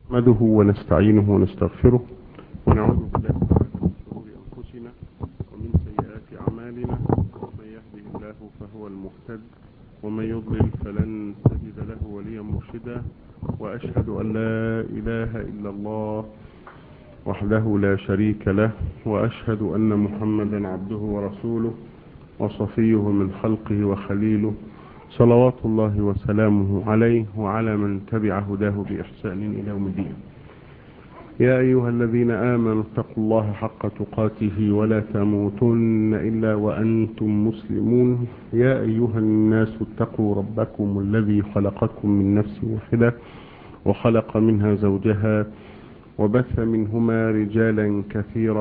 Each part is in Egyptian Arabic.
نحمده ونستعينه ونستغفره ونعوذ بالله من شرور أنفسنا ومن سيئات أعمالنا من يهده الله فهو المهتد ومن يضلل فلن تجد له وليا مرشدا وأشهد أن لا إله إلا الله وحده لا شريك له وأشهد أن محمدا عبده ورسوله وصفيه من خلقه وخليله صلوات الله وسلامه عليه وعلى من تبع هداه بإحسان إلى يوم الدين يا أيها الذين آمنوا اتقوا الله حق تقاته ولا تموتن إلا وأنتم مسلمون يا أيها الناس اتقوا ربكم الذي خلقكم من نفس واحدة وخلق منها زوجها وبث منهما رجالا كثيرا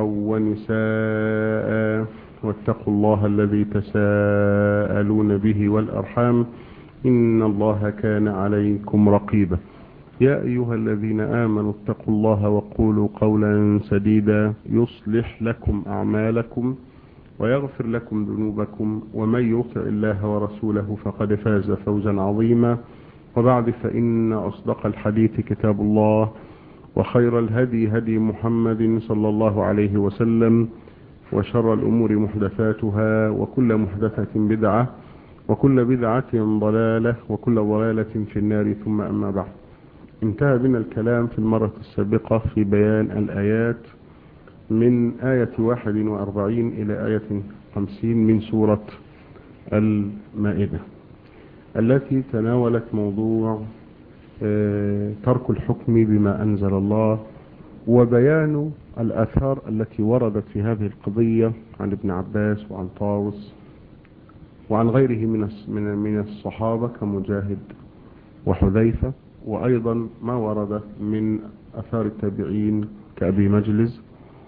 ونساء واتقوا الله الذي تساءلون به والأرحام إن الله كان عليكم رقيبا يا أيها الذين آمنوا اتقوا الله وقولوا قولا سديدا يصلح لكم أعمالكم ويغفر لكم ذنوبكم ومن يطع الله ورسوله فقد فاز فوزا عظيما وبعد فإن أصدق الحديث كتاب الله وخير الهدي هدي محمد صلى الله عليه وسلم وشر الأمور محدثاتها وكل محدثة بدعة وكل بدعة ضلالة وكل ضلالة في النار ثم أما بعد انتهى بنا الكلام في المرة السابقة في بيان الآيات من آية 41 إلى آية 50 من سورة المائدة التي تناولت موضوع ترك الحكم بما أنزل الله وبيان الآثار التي وردت في هذه القضية عن ابن عباس وعن طاوس وعن غيره من من الصحابة كمجاهد وحذيفة وأيضا ما ورد من أثار التابعين كأبي مجلس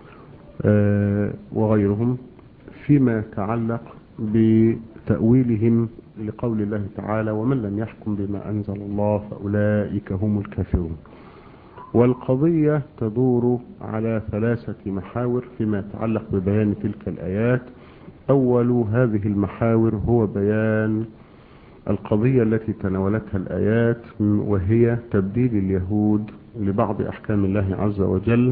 وغيرهم فيما يتعلق بتأويلهم لقول الله تعالى ومن لم يحكم بما أنزل الله فأولئك هم الكافرون والقضية تدور على ثلاثة محاور فيما يتعلق ببيان تلك الآيات أول هذه المحاور هو بيان القضية التي تناولتها الآيات وهي تبديل اليهود لبعض أحكام الله عز وجل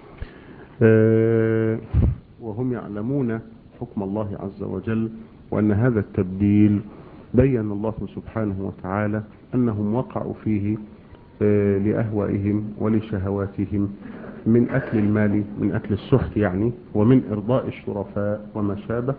وهم يعلمون حكم الله عز وجل وأن هذا التبديل بين الله سبحانه وتعالى أنهم وقعوا فيه لأهوائهم ولشهواتهم من أكل المال من أكل السحت يعني ومن إرضاء الشرفاء وما شابه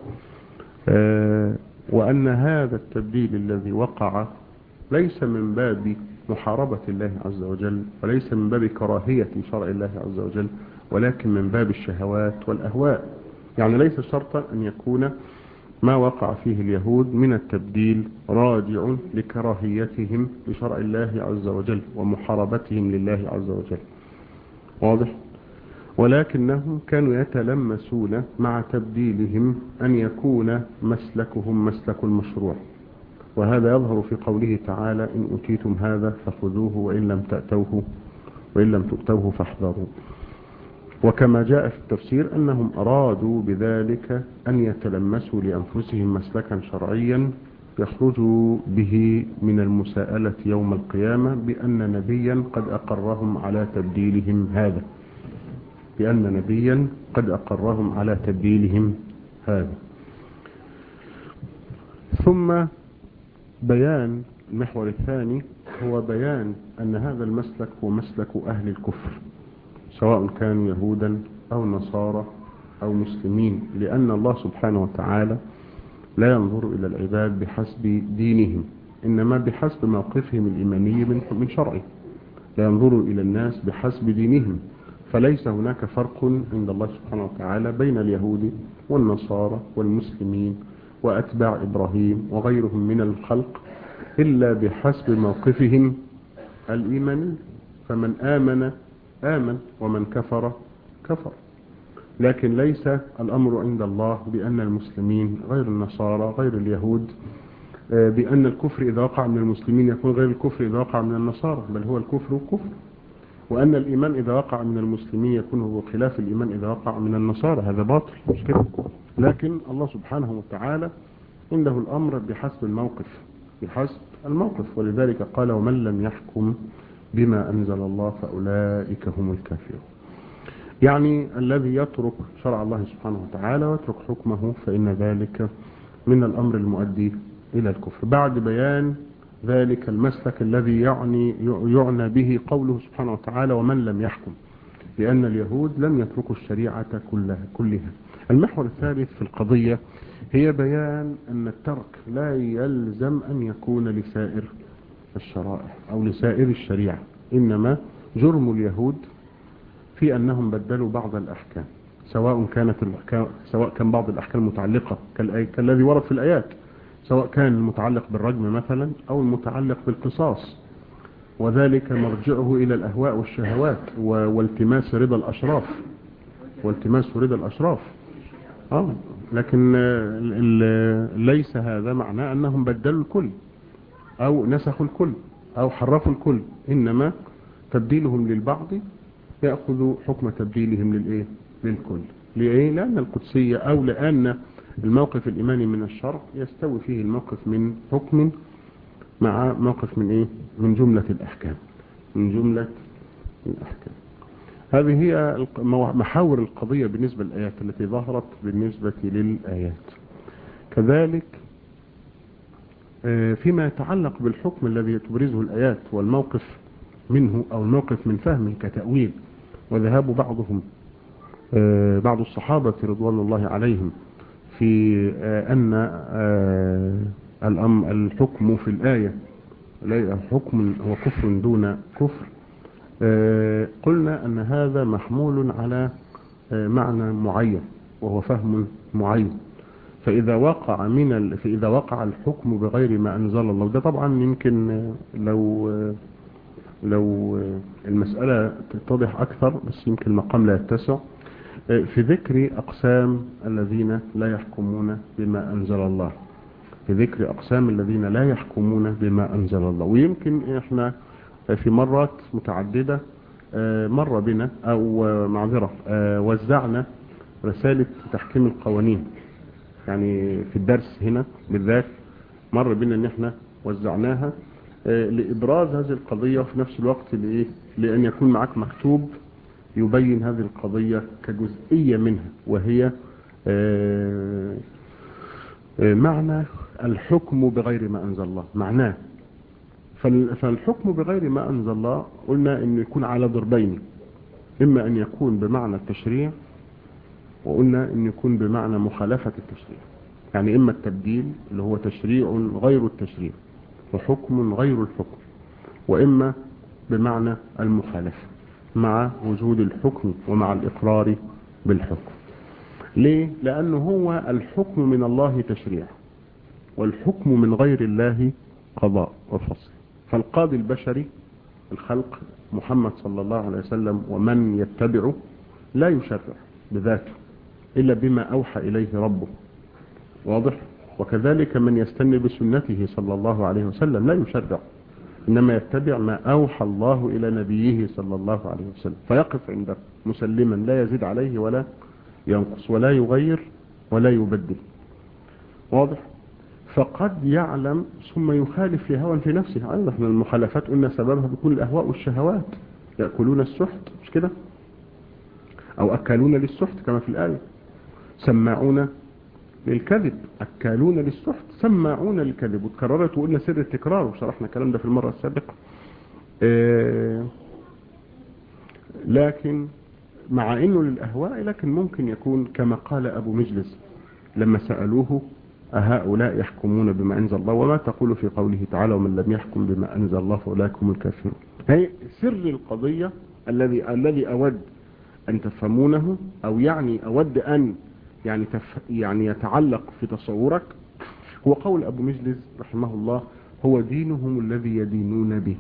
وأن هذا التبديل الذي وقع ليس من باب محاربة الله عز وجل وليس من باب كراهية شرع الله عز وجل ولكن من باب الشهوات والأهواء يعني ليس شرطا أن يكون ما وقع فيه اليهود من التبديل راجع لكراهيتهم لشرع الله عز وجل ومحاربتهم لله عز وجل واضح ولكنهم كانوا يتلمسون مع تبديلهم أن يكون مسلكهم مسلك المشروع وهذا يظهر في قوله تعالى إن أتيتم هذا فخذوه وإن لم تأتوه وإن لم تؤتوه فاحذروا وكما جاء في التفسير أنهم أرادوا بذلك أن يتلمسوا لأنفسهم مسلكا شرعيا يخرجوا به من المساءلة يوم القيامة بأن نبيا قد أقرهم على تبديلهم هذا بأن نبيا قد أقرهم على تبديلهم هذا ثم بيان المحور الثاني هو بيان أن هذا المسلك هو مسلك أهل الكفر سواء كانوا يهودا أو نصارى أو مسلمين لأن الله سبحانه وتعالى لا ينظر إلى العباد بحسب دينهم إنما بحسب موقفهم الإيماني من شرعه لا ينظر إلى الناس بحسب دينهم فليس هناك فرق عند الله سبحانه وتعالى بين اليهود والنصارى والمسلمين وأتباع إبراهيم وغيرهم من الخلق إلا بحسب موقفهم الإيماني فمن آمن آمن ومن كفر كفر لكن ليس الأمر عند الله بأن المسلمين غير النصارى غير اليهود بأن الكفر إذا وقع من المسلمين يكون غير الكفر إذا وقع من النصارى بل هو الكفر كفر وأن الإيمان إذا وقع من المسلمين يكون هو خلاف الإيمان إذا وقع من النصارى هذا باطل مش كده لكن الله سبحانه وتعالى عنده الأمر بحسب الموقف بحسب الموقف ولذلك قال ومن لم يحكم بما أنزل الله فأولئك هم الكافرون يعني الذي يترك شرع الله سبحانه وتعالى ويترك حكمه فإن ذلك من الأمر المؤدي إلى الكفر بعد بيان ذلك المسلك الذي يعني يعنى به قوله سبحانه وتعالى ومن لم يحكم لأن اليهود لم يتركوا الشريعة كلها, كلها المحور الثالث في القضية هي بيان أن الترك لا يلزم أن يكون لسائر الشرائع أو لسائر الشريعة إنما جرم اليهود في أنهم بدلوا بعض الأحكام سواء كانت الأحكام سواء كان بعض الأحكام متعلقة كالذي ورد في الآيات سواء كان المتعلق بالرجم مثلا أو المتعلق بالقصاص وذلك مرجعه إلى الأهواء والشهوات والتماس رضا الأشراف والتماس رضا الأشراف آه لكن ليس هذا معناه أنهم بدلوا الكل أو نسخوا الكل أو حرفوا الكل إنما تبديلهم للبعض يأخذ حكم تبديلهم للإيه للكل لإيه لأن القدسية أو لأن الموقف الإيماني من الشرع يستوي فيه الموقف من حكم مع موقف من إيه من جملة الأحكام من جملة الأحكام هذه هي محاور القضية بالنسبة للآيات التي ظهرت بالنسبة للآيات كذلك فيما يتعلق بالحكم الذي تبرزه الآيات والموقف منه أو الموقف من فهمه كتأويل وذهاب بعضهم بعض الصحابة رضوان الله عليهم في أن الحكم في الآية حكم هو كفر دون كفر قلنا أن هذا محمول على معنى معين وهو فهم معين فإذا وقع من ال... فإذا وقع الحكم بغير ما أنزل الله ده طبعا يمكن لو لو المسألة تتضح أكثر بس يمكن المقام لا يتسع في ذكر أقسام الذين لا يحكمون بما أنزل الله في ذكر أقسام الذين لا يحكمون بما أنزل الله ويمكن إحنا في مرات متعددة مر بنا أو معذرة وزعنا رسالة تحكيم القوانين يعني في الدرس هنا بالذات مر بنا ان احنا وزعناها لإبراز هذه القضية وفي نفس الوقت لإيه؟ لأن يكون معك مكتوب يبين هذه القضية كجزئية منها وهي معنى الحكم بغير ما أنزل الله معناه فالحكم بغير ما أنزل الله قلنا أنه يكون على ضربين إما أن يكون بمعنى التشريع وقلنا أن يكون بمعنى مخالفة التشريع يعني إما التبديل اللي هو تشريع غير التشريع وحكم غير الحكم وإما بمعنى المخالفة مع وجود الحكم ومع الإقرار بالحكم ليه؟ لأنه هو الحكم من الله تشريع والحكم من غير الله قضاء وفصل فالقاضي البشري الخلق محمد صلى الله عليه وسلم ومن يتبعه لا يشرع بذاته إلا بما أوحى إليه ربه واضح وكذلك من يستنى بسنته صلى الله عليه وسلم لا يشرع إنما يتبع ما أوحى الله إلى نبيه صلى الله عليه وسلم فيقف عنده مسلما لا يزيد عليه ولا ينقص ولا يغير ولا يبدل واضح فقد يعلم ثم يخالف في هوى في نفسه أيضا احنا المخالفات قلنا سببها بيكون الأهواء والشهوات يأكلون السحت مش كده أو أكالون للسحت كما في الآية سماعون للكذب أكالون للسحت سماعون للكذب وتكررت وقلنا سر التكرار وشرحنا الكلام ده في المرة السابقة اه لكن مع انه للأهواء لكن ممكن يكون كما قال أبو مجلس لما سألوه أهؤلاء يحكمون بما أنزل الله وما تقول في قوله تعالى ومن لم يحكم بما أنزل الله فأولئك هم الكافرون هي سر القضية الذي الذي أود أن تفهمونه أو يعني أود أن يعني تف يعني يتعلق في تصورك هو قول أبو مجلس رحمه الله هو دينهم الذي يدينون به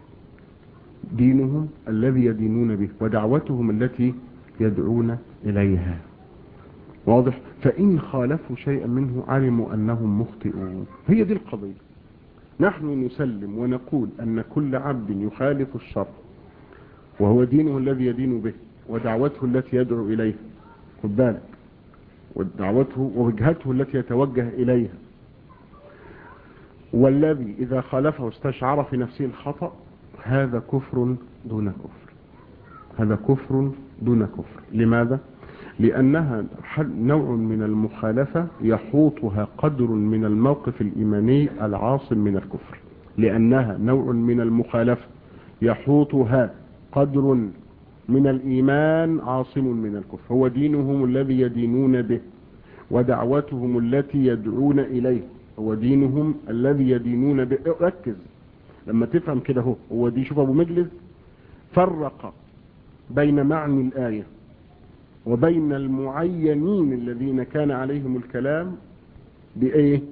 دينهم الذي يدينون به ودعوتهم التي يدعون إليها واضح فإن خالفوا شيئا منه علموا أنهم مخطئون هي دي القضية نحن نسلم ونقول أن كل عبد يخالف الشر وهو دينه الذي يدين به ودعوته التي يدعو إليها خد بالك ودعوته ووجهته التي يتوجه إليها والذي إذا خالفه استشعر في نفسه الخطأ هذا كفر دون كفر هذا كفر دون كفر لماذا لأنها نوع من المخالفة يحوطها قدر من الموقف الإيماني العاصم من الكفر لأنها نوع من المخالفة يحوطها قدر من الإيمان عاصم من الكفر هو دينهم الذي يدينون به ودعوتهم التي يدعون إليه هو دينهم الذي يدينون به ركز لما تفهم كده هو هو دي شوف أبو مجلس فرق بين معنى الآية وبين المعينين الذين كان عليهم الكلام بإيه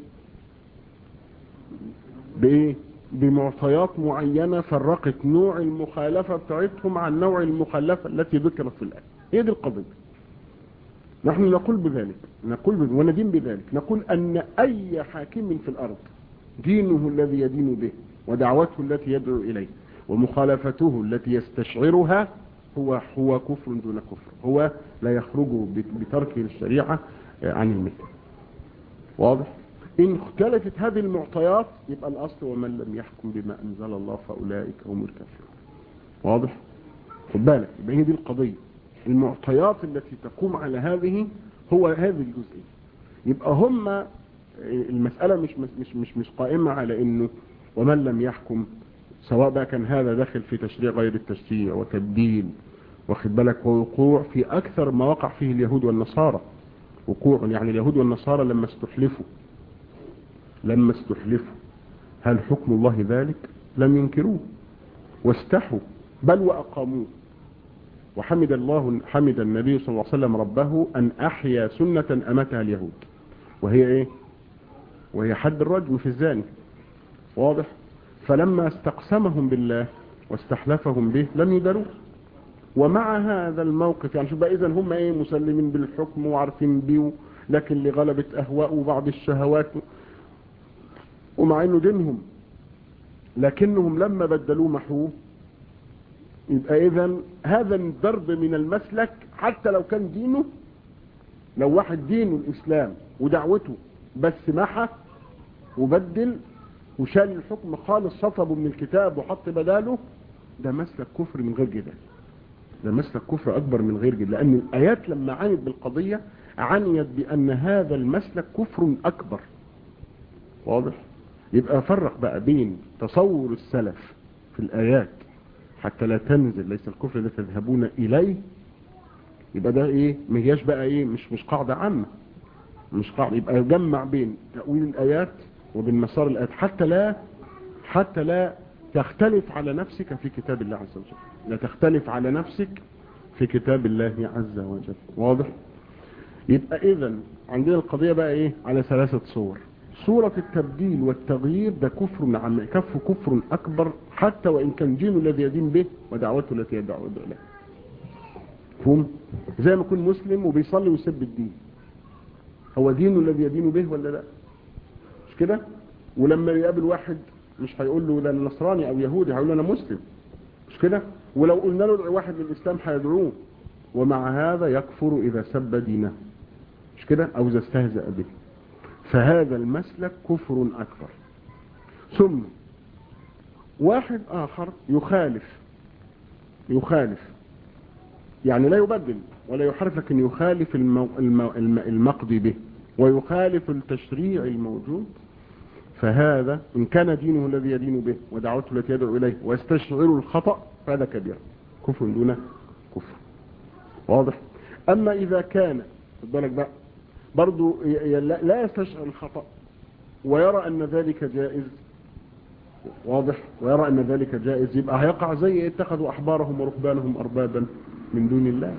بإيه بمعطيات معينة فرقت نوع المخالفة بتاعتهم عن نوع المخالفة التي ذكرت في الآية هي دي القضية نحن نقول بذلك نقول بذلك وندين بذلك نقول أن أي حاكم في الأرض دينه الذي يدين به ودعوته التي يدعو إليه ومخالفته التي يستشعرها هو هو كفر دون كفر هو لا يخرج بتركه الشريعة عن المثل واضح إن اختلفت هذه المعطيات يبقى الأصل ومن لم يحكم بما أنزل الله فأولئك هم الكافرون واضح خد بالك يبقى هي دي القضية المعطيات التي تقوم على هذه هو هذه الجزئية يبقى هم المسألة مش مش مش مش قائمة على إنه ومن لم يحكم سواء بقى كان هذا داخل في تشريع غير التشريع وتبديل واخد بالك ووقوع في أكثر ما وقع فيه اليهود والنصارى وقوع يعني اليهود والنصارى لما استحلفوا لما استحلفوا هل حكم الله ذلك لم ينكروه واستحوا بل وأقاموه وحمد الله حمد النبي صلى الله عليه وسلم ربه أن أحيا سنة أمتها اليهود وهي إيه وهي حد الرجم في الزاني واضح فلما استقسمهم بالله واستحلفهم به لم يدروه ومع هذا الموقف يعني شوف بقى إذن هم إيه مسلمين بالحكم وعارفين بيه لكن لغلبة أهواء وبعض الشهوات ومع إنه دينهم لكنهم لما بدلوه محوه يبقى إذا هذا الضرب من المسلك حتى لو كان دينه لو واحد دينه الإسلام ودعوته بس محى وبدل وشال الحكم خالص شطبه من الكتاب وحط بداله ده مسلك كفر من غير جدال ده مسلك كفر أكبر من غير جدال لأن الآيات لما عنت بالقضية عنيت بأن هذا المسلك كفر أكبر واضح يبقى فرق بقى بين تصور السلف في الآيات حتى لا تنزل ليس الكفر الذي تذهبون إليه يبقى ده ايه ما هياش بقى ايه مش مش قاعدة عامة مش قاعدة يبقى يجمع بين تأويل الآيات وبين مسار الآيات حتى لا حتى لا تختلف على نفسك في كتاب الله عز وجل لا تختلف على نفسك في كتاب الله عز وجل واضح يبقى اذا عندنا القضية بقى ايه على ثلاثة صور صورة التبديل والتغيير ده كفر عم كف كفر أكبر حتى وإن كان دينه الذي يدين به ودعوته التي يدعو إليه فهم زي ما يكون مسلم وبيصلي ويسب الدين هو دينه الذي يدين به ولا لا مش كده ولما يقابل واحد مش هيقول له ده نصراني او يهودي هيقول له انا مسلم مش كده ولو قلنا له واحد من الاسلام هيدعوه ومع هذا يكفر اذا سب دينه مش كده او اذا استهزأ به فهذا المسلك كفر أكبر ثم واحد آخر يخالف يخالف يعني لا يبدل ولا يحرف لكن يخالف المو المو المقضي به ويخالف التشريع الموجود فهذا إن كان دينه الذي يدين به ودعوته التي يدعو إليه ويستشعر الخطأ فهذا كبير كفر دون كفر واضح أما إذا كان بالك بقى برضو لا يستشعر الخطأ ويرى أن ذلك جائز واضح ويرى أن ذلك جائز يبقى هيقع زي اتخذوا أحبارهم ورهبانهم أربابا من دون الله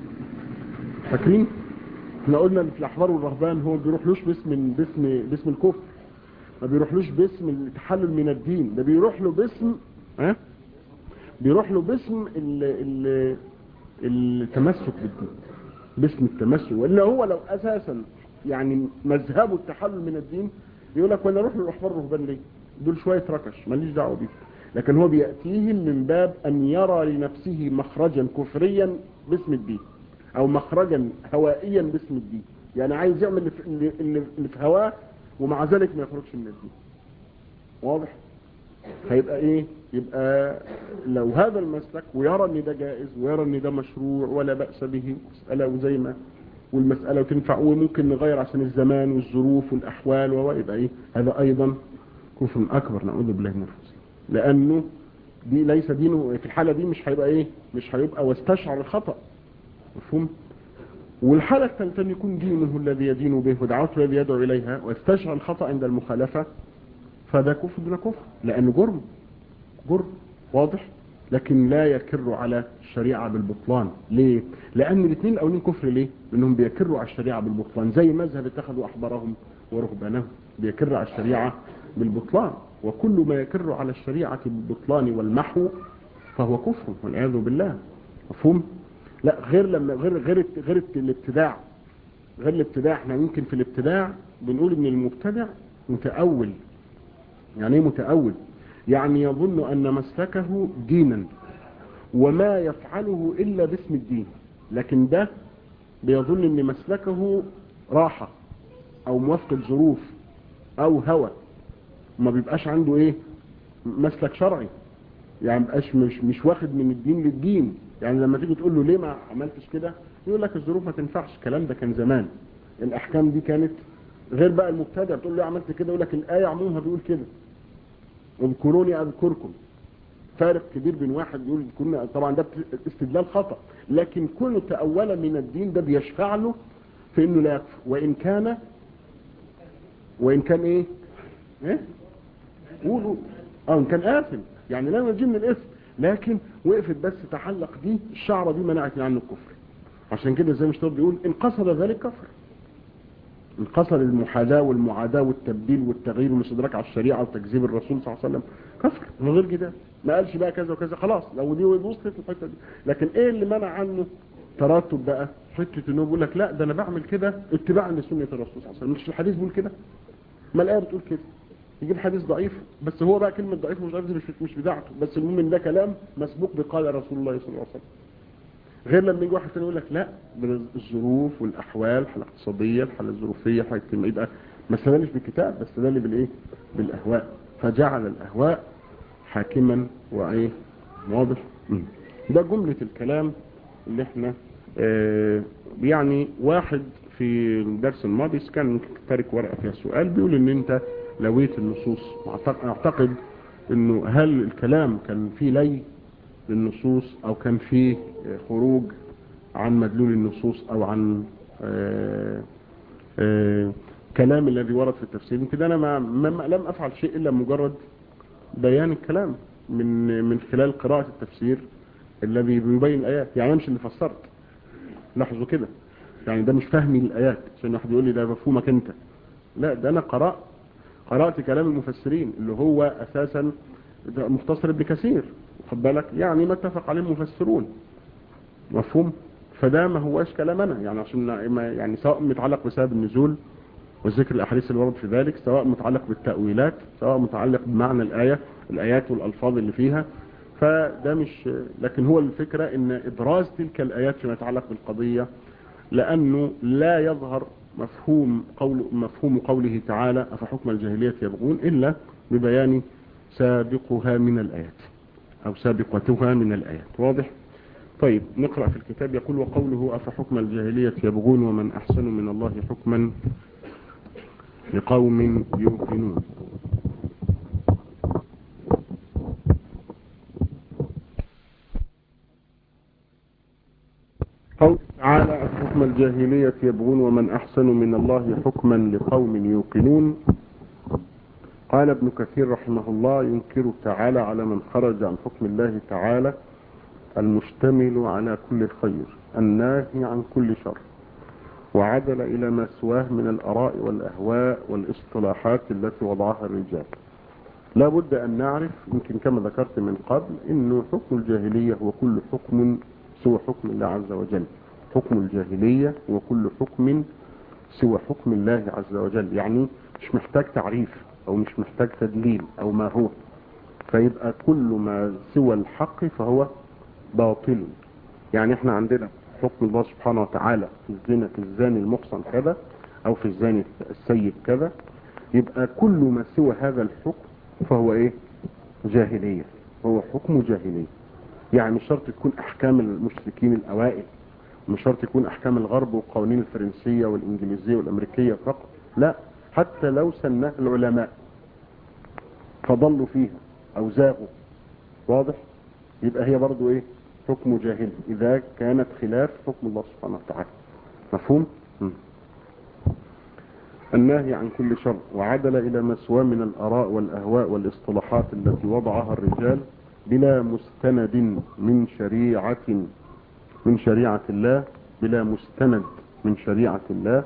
فاكرين احنا قلنا في الأحبار والرهبان هو بيروحلوش باسم باسم باسم الكفر ما بيروحلوش باسم التحلل من الدين ده بيروح له باسم ها بيروح له باسم ال ال التمسك بالدين باسم التمسك ولا هو لو اساسا يعني مذهبه التحلل من الدين يقول لك ولا اروح للاحبار الرهبان ليه دول شويه ركش ماليش دعوه بيه لكن هو بياتيهم من باب ان يرى لنفسه مخرجا كفريا باسم الدين او مخرجا هوائيا باسم الدين يعني عايز يعمل اللي في, اللي في هواه ومع ذلك ما يخرجش من الدين واضح هيبقى ايه يبقى لو هذا المسلك ويرى ان ده جائز ويرى ان ده مشروع ولا بأس به مسألة وزي ما والمسألة وتنفع وممكن نغير عشان الزمان والظروف والأحوال ويبقى ايه هذا ايضا كفر اكبر نعوذ بالله من الفسق لانه دي ليس دينه في الحالة دي مش هيبقى ايه مش هيبقى واستشعر الخطأ مفهوم والحالة الثالثة أن يكون دينه الذي يدين به ودعوته الذي يدعو إليها ويستشعر الخطأ عند المخالفة فده كفر دون كفر لأنه جرم جرم واضح لكن لا يكر على الشريعة بالبطلان ليه؟ لأن الاثنين الأولين كفر ليه؟ لأنهم بيكروا على الشريعة بالبطلان زي مذهب اتخذوا أحبارهم ورهبانهم بيكر على الشريعة بالبطلان وكل ما يكر على الشريعة بالبطلان والمحو فهو كفر والعياذ بالله مفهوم؟ لا غير لما غير غير غير الابتداع غير الابتداع احنا يمكن في الابتداع بنقول ان المبتدع متأول يعني ايه متأول يعني يظن ان مسلكه دينا وما يفعله الا باسم الدين لكن ده بيظن ان مسلكه راحة او موافقة ظروف او هوى ما بيبقاش عنده ايه مسلك شرعي يعني مبقاش مش مش واخد من الدين للدين يعني لما تيجي تقول له ليه ما عملتش كده يقول لك الظروف ما تنفعش الكلام ده كان زمان الاحكام دي كانت غير بقى المبتدع تقول له عملت كده يقول لك الايه عمومها بيقول كده اذكروني اذكركم فارق كبير بين واحد يقول اذكروني طبعا ده استدلال خطا لكن كونه تاول من الدين ده بيشفع له في انه لا يكفر وان كان وان كان ايه ايه قولوا اه ان كان آثم يعني لا يجي من الاسم لكن وقفت بس تحلق دي الشعرة دي منعت عنه الكفر عشان كده زي مش بيقول ان قصد ذلك كفر ان قصد المحاذاة والمعاداة والتبديل والتغيير والاستدراك على الشريعة وتكذيب الرسول صلى الله عليه وسلم كفر من غير كده ما قالش بقى كذا وكذا خلاص لو دي وصلت الحتة دي لكن ايه اللي منع عنه ترتب بقى حتة انه بيقول لك لا ده انا بعمل كده اتباعا لسنة الرسول صلى الله عليه وسلم مش الحديث بيقول كده ما الآية بتقول كده يجيب حديث ضعيف بس هو بقى كلمة ضعيف ومش ضعيف مش مش بتاعته بس المهم ان ده كلام مسبوق بقال رسول الله صلى الله عليه وسلم غير لما يجي واحد تاني يقول لك لا الظروف والاحوال الحاله الاقتصاديه الحاله الظروفيه الحاله الاجتماعيه يبقى ما استدلش بالكتاب بس استدل بالايه بالاهواء فجعل الاهواء حاكما وايه واضح ده جمله الكلام اللي احنا اه يعني واحد في الدرس الماضي كان تارك ورقه فيها سؤال بيقول ان انت لويت النصوص اعتقد انه هل الكلام كان فيه لي للنصوص او كان فيه خروج عن مدلول النصوص او عن آآ آآ كلام الذي ورد في التفسير يمكن انا ما, ما لم افعل شيء الا مجرد بيان الكلام من من خلال قراءة التفسير الذي بيبين الايات يعني انا مش اللي فسرت لاحظوا كده يعني ده مش فهمي للايات عشان واحد يقول لي ده مفهومك انت لا ده انا قرأت قرأت كلام المفسرين اللي هو اساسا مختصر ابن كثير خد بالك يعني ما اتفق عليه المفسرون مفهوم فده ما هواش كلام انا يعني عشان يعني سواء متعلق بسبب النزول وذكر الاحاديث اللي ورد في ذلك سواء متعلق بالتأويلات سواء متعلق بمعنى الآية الآيات والألفاظ اللي فيها فده مش لكن هو الفكرة ان ابراز تلك الآيات فيما يتعلق بالقضية لانه لا يظهر مفهوم قول مفهوم قوله تعالى أفحكم الجاهلية يبغون إلا ببيان سابقها من الآيات أو سابقتها من الآيات واضح طيب نقرأ في الكتاب يقول وقوله أفحكم الجاهلية يبغون ومن أحسن من الله حكما لقوم يوقنون قول تعالى حكم الجاهلية يبغون ومن أحسن من الله حكما لقوم يوقنون قال ابن كثير رحمه الله ينكر تعالى على من خرج عن حكم الله تعالى المشتمل على كل خير الناهي عن كل شر وعدل إلى ما سواه من الأراء والأهواء والاصطلاحات التي وضعها الرجال لا بد أن نعرف يمكن كما ذكرت من قبل أنه حكم الجاهلية هو كل حكم سوى حكم الله عز وجل حكم الجاهلية هو كل حكم سوى حكم الله عز وجل يعني مش محتاج تعريف أو مش محتاج تدليل أو ما هو فيبقى كل ما سوى الحق فهو باطل يعني احنا عندنا حكم الله سبحانه وتعالى في الزنا في الزاني المحصن كذا او في الزاني السيد كذا يبقى كل ما سوى هذا الحكم فهو ايه جاهلية هو حكم جاهلية يعني مش شرط تكون احكام المشركين الاوائل مش شرط يكون احكام الغرب والقوانين الفرنسية والانجليزية والامريكية فقط لا حتى لو سنها العلماء فضلوا فيها او زاغوا واضح يبقى هي برضو ايه حكم جاهلي اذا كانت خلاف حكم الله سبحانه وتعالى مفهوم م. الناهي عن كل شر وعدل الى ما سواه من الاراء والاهواء والاصطلاحات التي وضعها الرجال بلا مستند من شريعة من شريعة الله بلا مستند من شريعة الله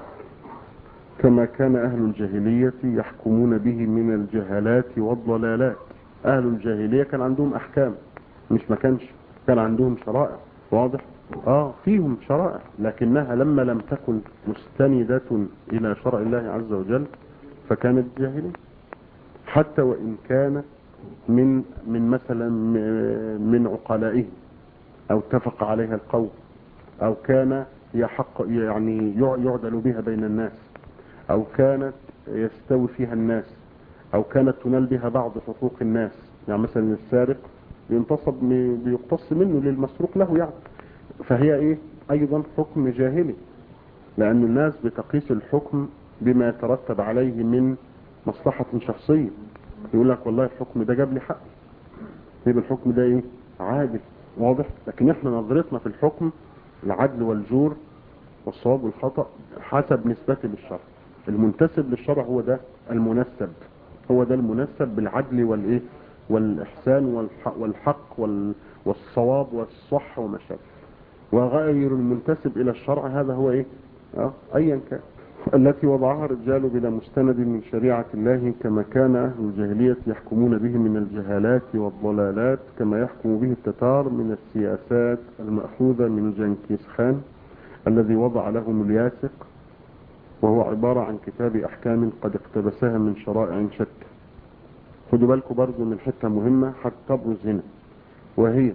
كما كان أهل الجاهلية يحكمون به من الجهالات والضلالات أهل الجاهلية كان عندهم أحكام مش ما كانش كان عندهم شرائع واضح آه فيهم شرائع لكنها لما لم تكن مستندة إلى شرع الله عز وجل فكانت جاهلية حتى وإن كان من من مثلا من عقلائهم أو اتفق عليها القوم أو كان يحق يعني يعدل بها بين الناس أو كانت يستوي فيها الناس أو كانت تنال بها بعض حقوق الناس يعني مثلا السارق ينتصب بيقتص منه للمسروق له يعني فهي ايه ايضا حكم جاهلي لان الناس بتقيس الحكم بما يترتب عليه من مصلحة شخصية يقول لك والله الحكم ده جاب لي حق يبقى الحكم ده ايه عادل واضح لكن احنا نظرتنا في الحكم العدل والجور والصواب والخطأ حسب نسبته للشرع المنتسب للشرع هو ده المنسب هو ده المنسب بالعدل والايه والاحسان والحق, والحق والصواب والصح وما شابه وغير المنتسب الى الشرع هذا هو ايه اه ايا كان التي وضعها الرجال بلا مستند من شريعة الله كما كان أهل الجاهلية يحكمون به من الجهالات والضلالات كما يحكم به التتار من السياسات المأخوذة من جنكيز خان الذي وضع لهم الياسق وهو عبارة عن كتاب أحكام قد اقتبسها من شرائع شتى خدوا بالكم برضو من حتة مهمة حتى تبرز هنا وهي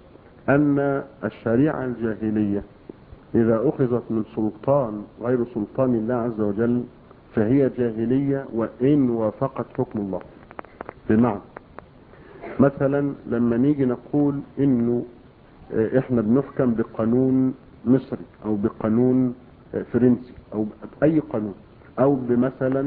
أن الشريعة الجاهلية إذا أخذت من سلطان غير سلطان الله عز وجل فهي جاهلية وإن وافقت حكم الله بمعنى مثلا لما نيجي نقول إنه إحنا بنحكم بقانون مصري أو بقانون فرنسي أو بأي قانون أو بمثلا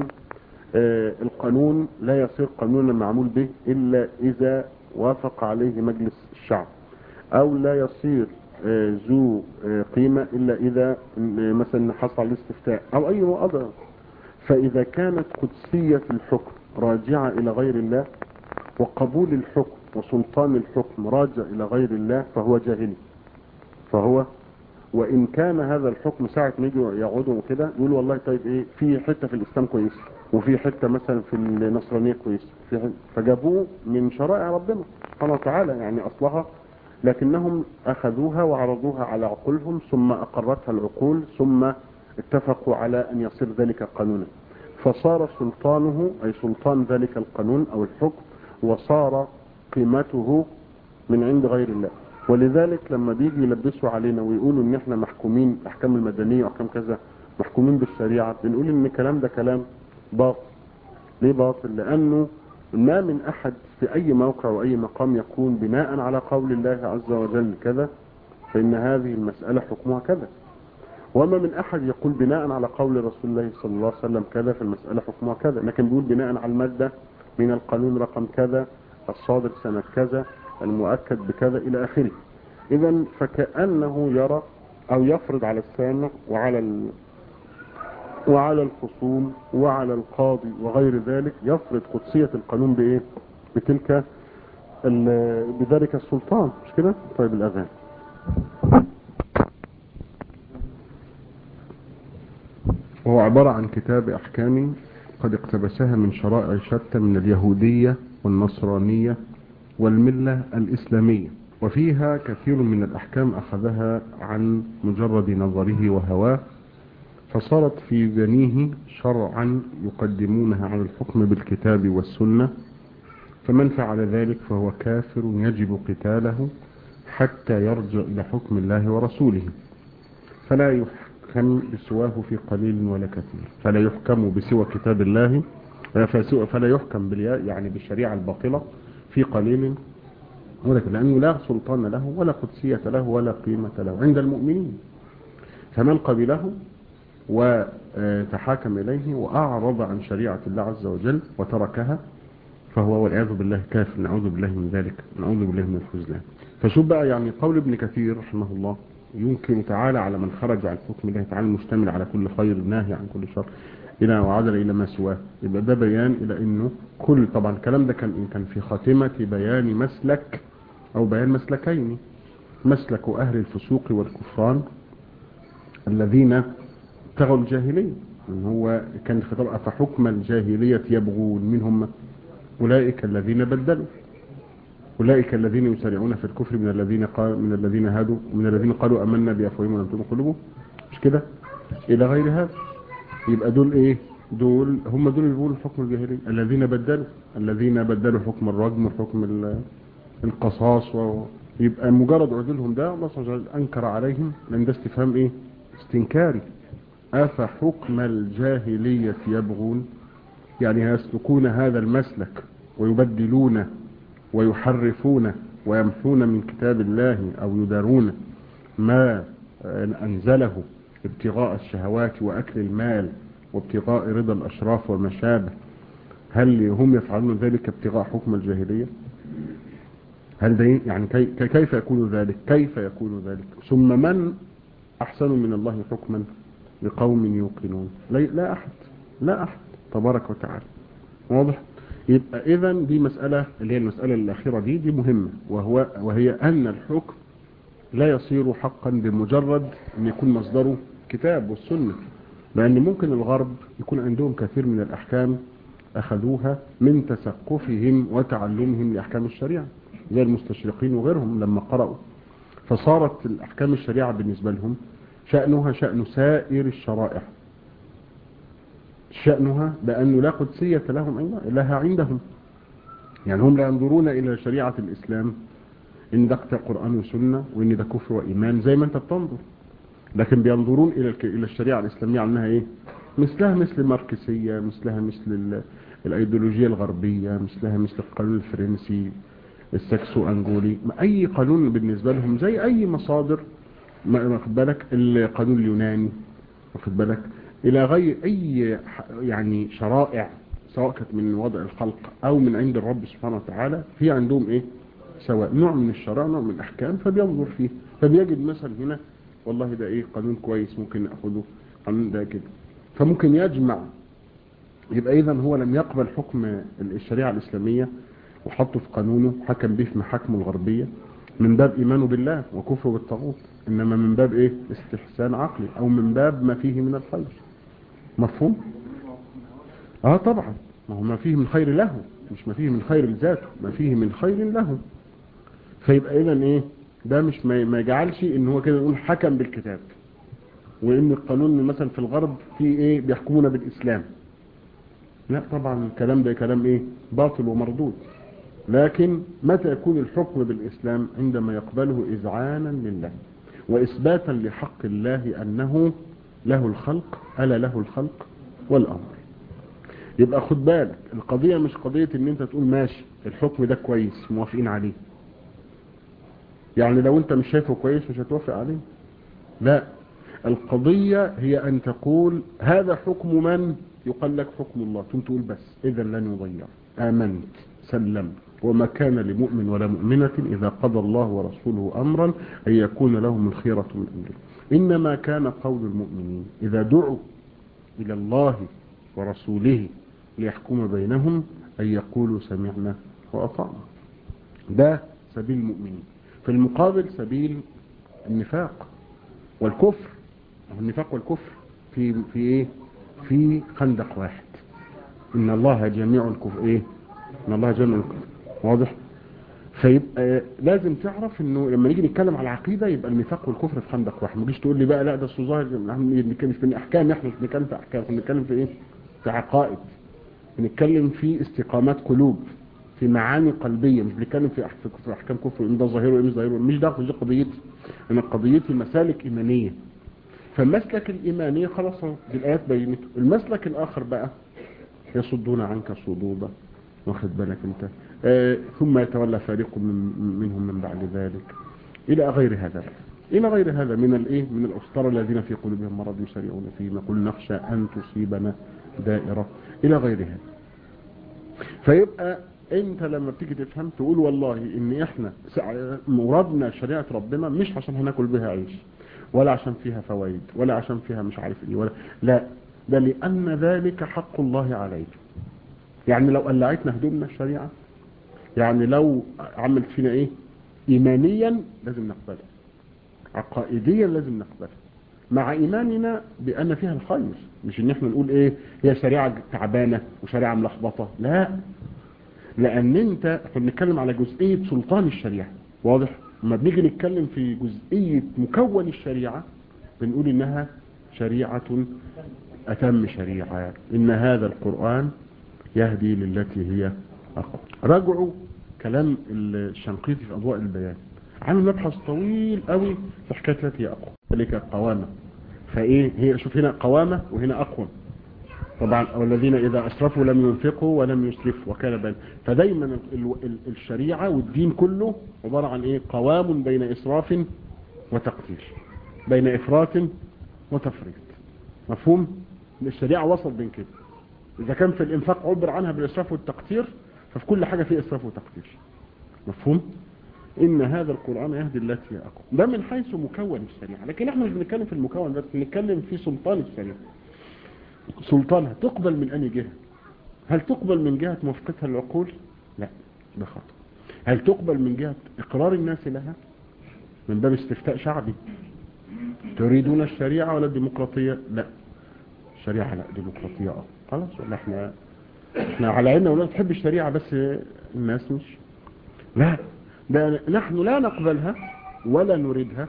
القانون لا يصير قانونا معمول به إلا إذا وافق عليه مجلس الشعب أو لا يصير ذو قيمة إلا إذا مثلا حصل على الاستفتاء أو أي وضع فإذا كانت قدسية الحكم راجعة إلى غير الله وقبول الحكم وسلطان الحكم راجع إلى غير الله فهو جاهلي فهو وإن كان هذا الحكم ساعة ما يجوا يقعدوا كده يقولوا والله طيب إيه في حتة في الإسلام كويس وفي حتة مثلا في النصرانية كويس في حتة فجابوه من شرائع ربنا سبحانه وتعالى يعني أصلها لكنهم أخذوها وعرضوها على عقولهم ثم أقرتها العقول ثم اتفقوا على أن يصير ذلك قانونا فصار سلطانه أي سلطان ذلك القانون أو الحكم وصار قيمته من عند غير الله ولذلك لما بيجي يلبسوا علينا ويقولوا ان احنا محكومين احكام المدنية واحكام كذا محكومين بالشريعة بنقول ان الكلام ده كلام باطل ليه باطل لانه ما من احد في اي موقع واي مقام يكون بناء على قول الله عز وجل كذا فان هذه المسألة حكمها كذا وما من احد يقول بناء على قول رسول الله صلى الله عليه وسلم كذا في المسألة حكمها كذا لكن بيقول بناء على المادة من القانون رقم كذا الصادر سنة كذا المؤكد بكذا الى اخره اذا فكأنه يرى او يفرض على السامع وعلى ال... وعلى الخصوم وعلى القاضي وغير ذلك يفرض قدسية القانون بايه بتلك ال... بذلك السلطان مش كده طيب الاذان وهو عبارة عن كتاب احكام قد اقتبسها من شرائع شتى من اليهودية والنصرانية والملة الإسلامية وفيها كثير من الأحكام أخذها عن مجرد نظره وهواه فصارت في بنيه شرعا يقدمونها على الحكم بالكتاب والسنة فمن فعل ذلك فهو كافر يجب قتاله حتى يرجع إلى حكم الله ورسوله فلا يحكم بسواه في قليل ولا كثير فلا يحكم بسوى كتاب الله فلا يحكم بالياء يعني بالشريعة الباطلة في قليل ولكن لأنه لا سلطان له ولا قدسية له ولا قيمة له عند المؤمنين فمن قبله وتحاكم إليه وأعرض عن شريعة الله عز وجل وتركها فهو والعياذ بالله كافر نعوذ بالله من ذلك نعوذ بالله من الخذلان فشوف بقى يعني قول ابن كثير رحمه الله يمكن تعالى على من خرج عن حكم الله تعالى المشتمل على كل خير ناهي عن كل شر إلى وعدل إلى ما سواه يبقى ده بيان إلى أنه كل طبعا الكلام ده كان كان في خاتمة بيان مسلك أو بيان مسلكين مسلك أهل الفسوق والكفران الذين ابتغوا الجاهلية إن هو كان خطاب أفحكم الجاهلية يبغون منهم أولئك الذين بدلوا أولئك الذين يسارعون في الكفر من الذين قال من الذين هادوا من الذين قالوا أمنا بأفواههم ولم تؤمن قلوبهم مش كده إلى غير هذا يبقى دول إيه دول هم دول اللي بيقولوا حكم الجاهلية الذين بدلوا الذين بدلوا حكم الرجم وحكم القصاص و... يبقى مجرد عدلهم ده الله سبحانه وتعالى أنكر عليهم لأن ده استفهام إيه استنكاري أفحكم الجاهلية يبغون يعني يسلكون هذا المسلك ويبدلون ويحرفون ويمحون من كتاب الله أو يدارون ما أنزله ابتغاء الشهوات وأكل المال وابتغاء رضا الأشراف وما شابه هل هم يفعلون ذلك ابتغاء حكم الجاهلية هل ده يعني كي كيف يكون ذلك كيف يكون ذلك ثم من أحسن من الله حكما لقوم يوقنون لا أحد لا أحد تبارك وتعالى واضح يبقى إذا دي مسألة اللي هي المسألة الأخيرة دي دي مهمة وهو وهي أن الحكم لا يصير حقا بمجرد أن يكون مصدره كتاب والسنة لأن ممكن الغرب يكون عندهم كثير من الأحكام أخذوها من تثقفهم وتعلمهم لأحكام الشريعة زي المستشرقين وغيرهم لما قرأوا فصارت الأحكام الشريعة بالنسبة لهم شأنها شأن سائر الشرائع شأنها بأنه لا قدسية لهم لها عندهم يعني هم لا ينظرون إلى شريعة الإسلام إن ده قرآن وسنة وإن ده كفر وإيمان زي ما أنت بتنظر لكن بينظرون إلى إلى الشريعة الإسلامية عنها إيه مثلها مثل الماركسية مثلها مثل الأيديولوجية الغربية مثلها مثل القانون الفرنسي السكسو أنجولي أي قانون بالنسبة لهم زي أي مصادر واخد بالك القانون اليوناني واخد بالك الى غير اي يعني شرائع سواء كانت من وضع الخلق او من عند الرب سبحانه وتعالى في عندهم ايه سواء نوع من الشرائع نوع من الاحكام فبينظر فيه فبيجد مثلا هنا والله ده ايه قانون كويس ممكن ناخده قانون ده كده فممكن يجمع يبقى اذا هو لم يقبل حكم الشريعه الاسلاميه وحطه في قانونه حكم به في محاكمه الغربيه من باب ايمانه بالله وكفره بالطاغوت انما من باب ايه استحسان عقلي او من باب ما فيه من الخير مفهوم اه طبعا ما هو ما فيه من خير له مش ما فيه من خير لذاته ما فيه من خير له فيبقى اذا ايه ده مش ما يجعلش ان هو كده يقول حكم بالكتاب وان القانون مثلا في الغرب فيه ايه بيحكمون بالاسلام لا طبعا الكلام ده كلام ايه باطل ومردود لكن متى يكون الحكم بالاسلام عندما يقبله اذعانا لله واثباتا لحق الله انه له الخلق ألا له الخلق والأمر يبقى خد بالك القضية مش قضية ان انت تقول ماشي الحكم ده كويس موافقين عليه يعني لو انت مش شايفه كويس مش هتوافق عليه لا القضية هي ان تقول هذا حكم من يقال لك حكم الله ثم تقول بس اذا لن يضيع امنت سلمت وما كان لمؤمن ولا مؤمنة إذا قضى الله ورسوله أمرا أن يكون لهم الخيرة من أمره إنما كان قول المؤمنين إذا دعوا إلى الله ورسوله ليحكم بينهم أن يقولوا سمعنا وأطعنا ده سبيل المؤمنين في المقابل سبيل النفاق والكفر النفاق والكفر في في ايه في خندق واحد ان الله جميع الكفر ايه ان الله جميع الكفر واضح فيبقى لازم تعرف انه لما نيجي نتكلم على العقيده يبقى النفاق والكفر في خندق واحد ما تجيش تقول لي بقى لا ده اصل ظاهر مش في احكام احنا مش بنتكلم في احكام احنا بنتكلم في ايه في عقائد بنتكلم في استقامات قلوب في معاني قلبيه مش بنتكلم في في احكام كفر ان ده ظاهر وان ظاهر مش ده مش قضيتي انا قضيتي مسالك ايمانيه فالمسلك الايماني خلاص دي الايات بينته المسلك الاخر بقى يصدون عنك صدودا واخد بالك انت آه، ثم يتولى فريق من منهم من بعد ذلك إلى غير هذا إلى غير هذا من الإيه من الأسطر الذين في قلوبهم مرض يسارعون فيه نقول نخشى أن تصيبنا دائرة إلى غير هذا فيبقى انت لما بتيجي تفهم تقول والله ان احنا سع- مرادنا شريعة ربنا مش عشان هناكل بها عيش ولا عشان فيها فوائد ولا عشان فيها مش عارف ايه ولا لا ده لان ذلك حق الله علينا يعني لو قلعتنا هدومنا الشريعة يعني لو عملت فينا ايه ايمانيا لازم نقبلها عقائديا لازم نقبلها مع ايماننا بان فيها الخير مش ان احنا نقول ايه هي شريعة تعبانة وشريعة ملخبطة لا لان انت احنا بنتكلم على جزئية سلطان الشريعة واضح لما بنيجي نتكلم في جزئية مكون الشريعة بنقول انها شريعة اتم شريعة ان هذا القرآن يهدي للتي هي اقوى راجعوا كلام الشنقيطي في اضواء البيان عامل مبحث طويل قوي في حكاية التي هي اقوى ذلك القوامة فايه هي شوف هنا قوامة وهنا اقوى طبعا والذين إذا أسرفوا لم ينفقوا ولم يسرفوا وكان بين فدايما ال- ال- الشريعة والدين كله عبارة عن إيه قوام بين إسراف وتقدير بين إفراط وتفريط مفهوم الشريعة وصل بين كده إذا كان في الإنفاق عبر عنها بالإسراف والتقدير ففي كل حاجة فيه إسراف وتقدير مفهوم إن هذا القرآن يهدي التي هي أقوى ده من حيث مكون الشريعة لكن احنا مش بنتكلم في المكون بس بنتكلم في سلطان الشريعة سلطانها تقبل من أي جهة هل تقبل من جهة موافقتها للعقول لا ده خطأ هل تقبل من جهة إقرار الناس لها من باب استفتاء شعبي تريدون الشريعة ولا الديمقراطية لا الشريعة لا ديمقراطية اه خلاص ولا احنا احنا على عيننا ولا تحب الشريعة بس الناس مش لا ده نحن لا نقبلها ولا نريدها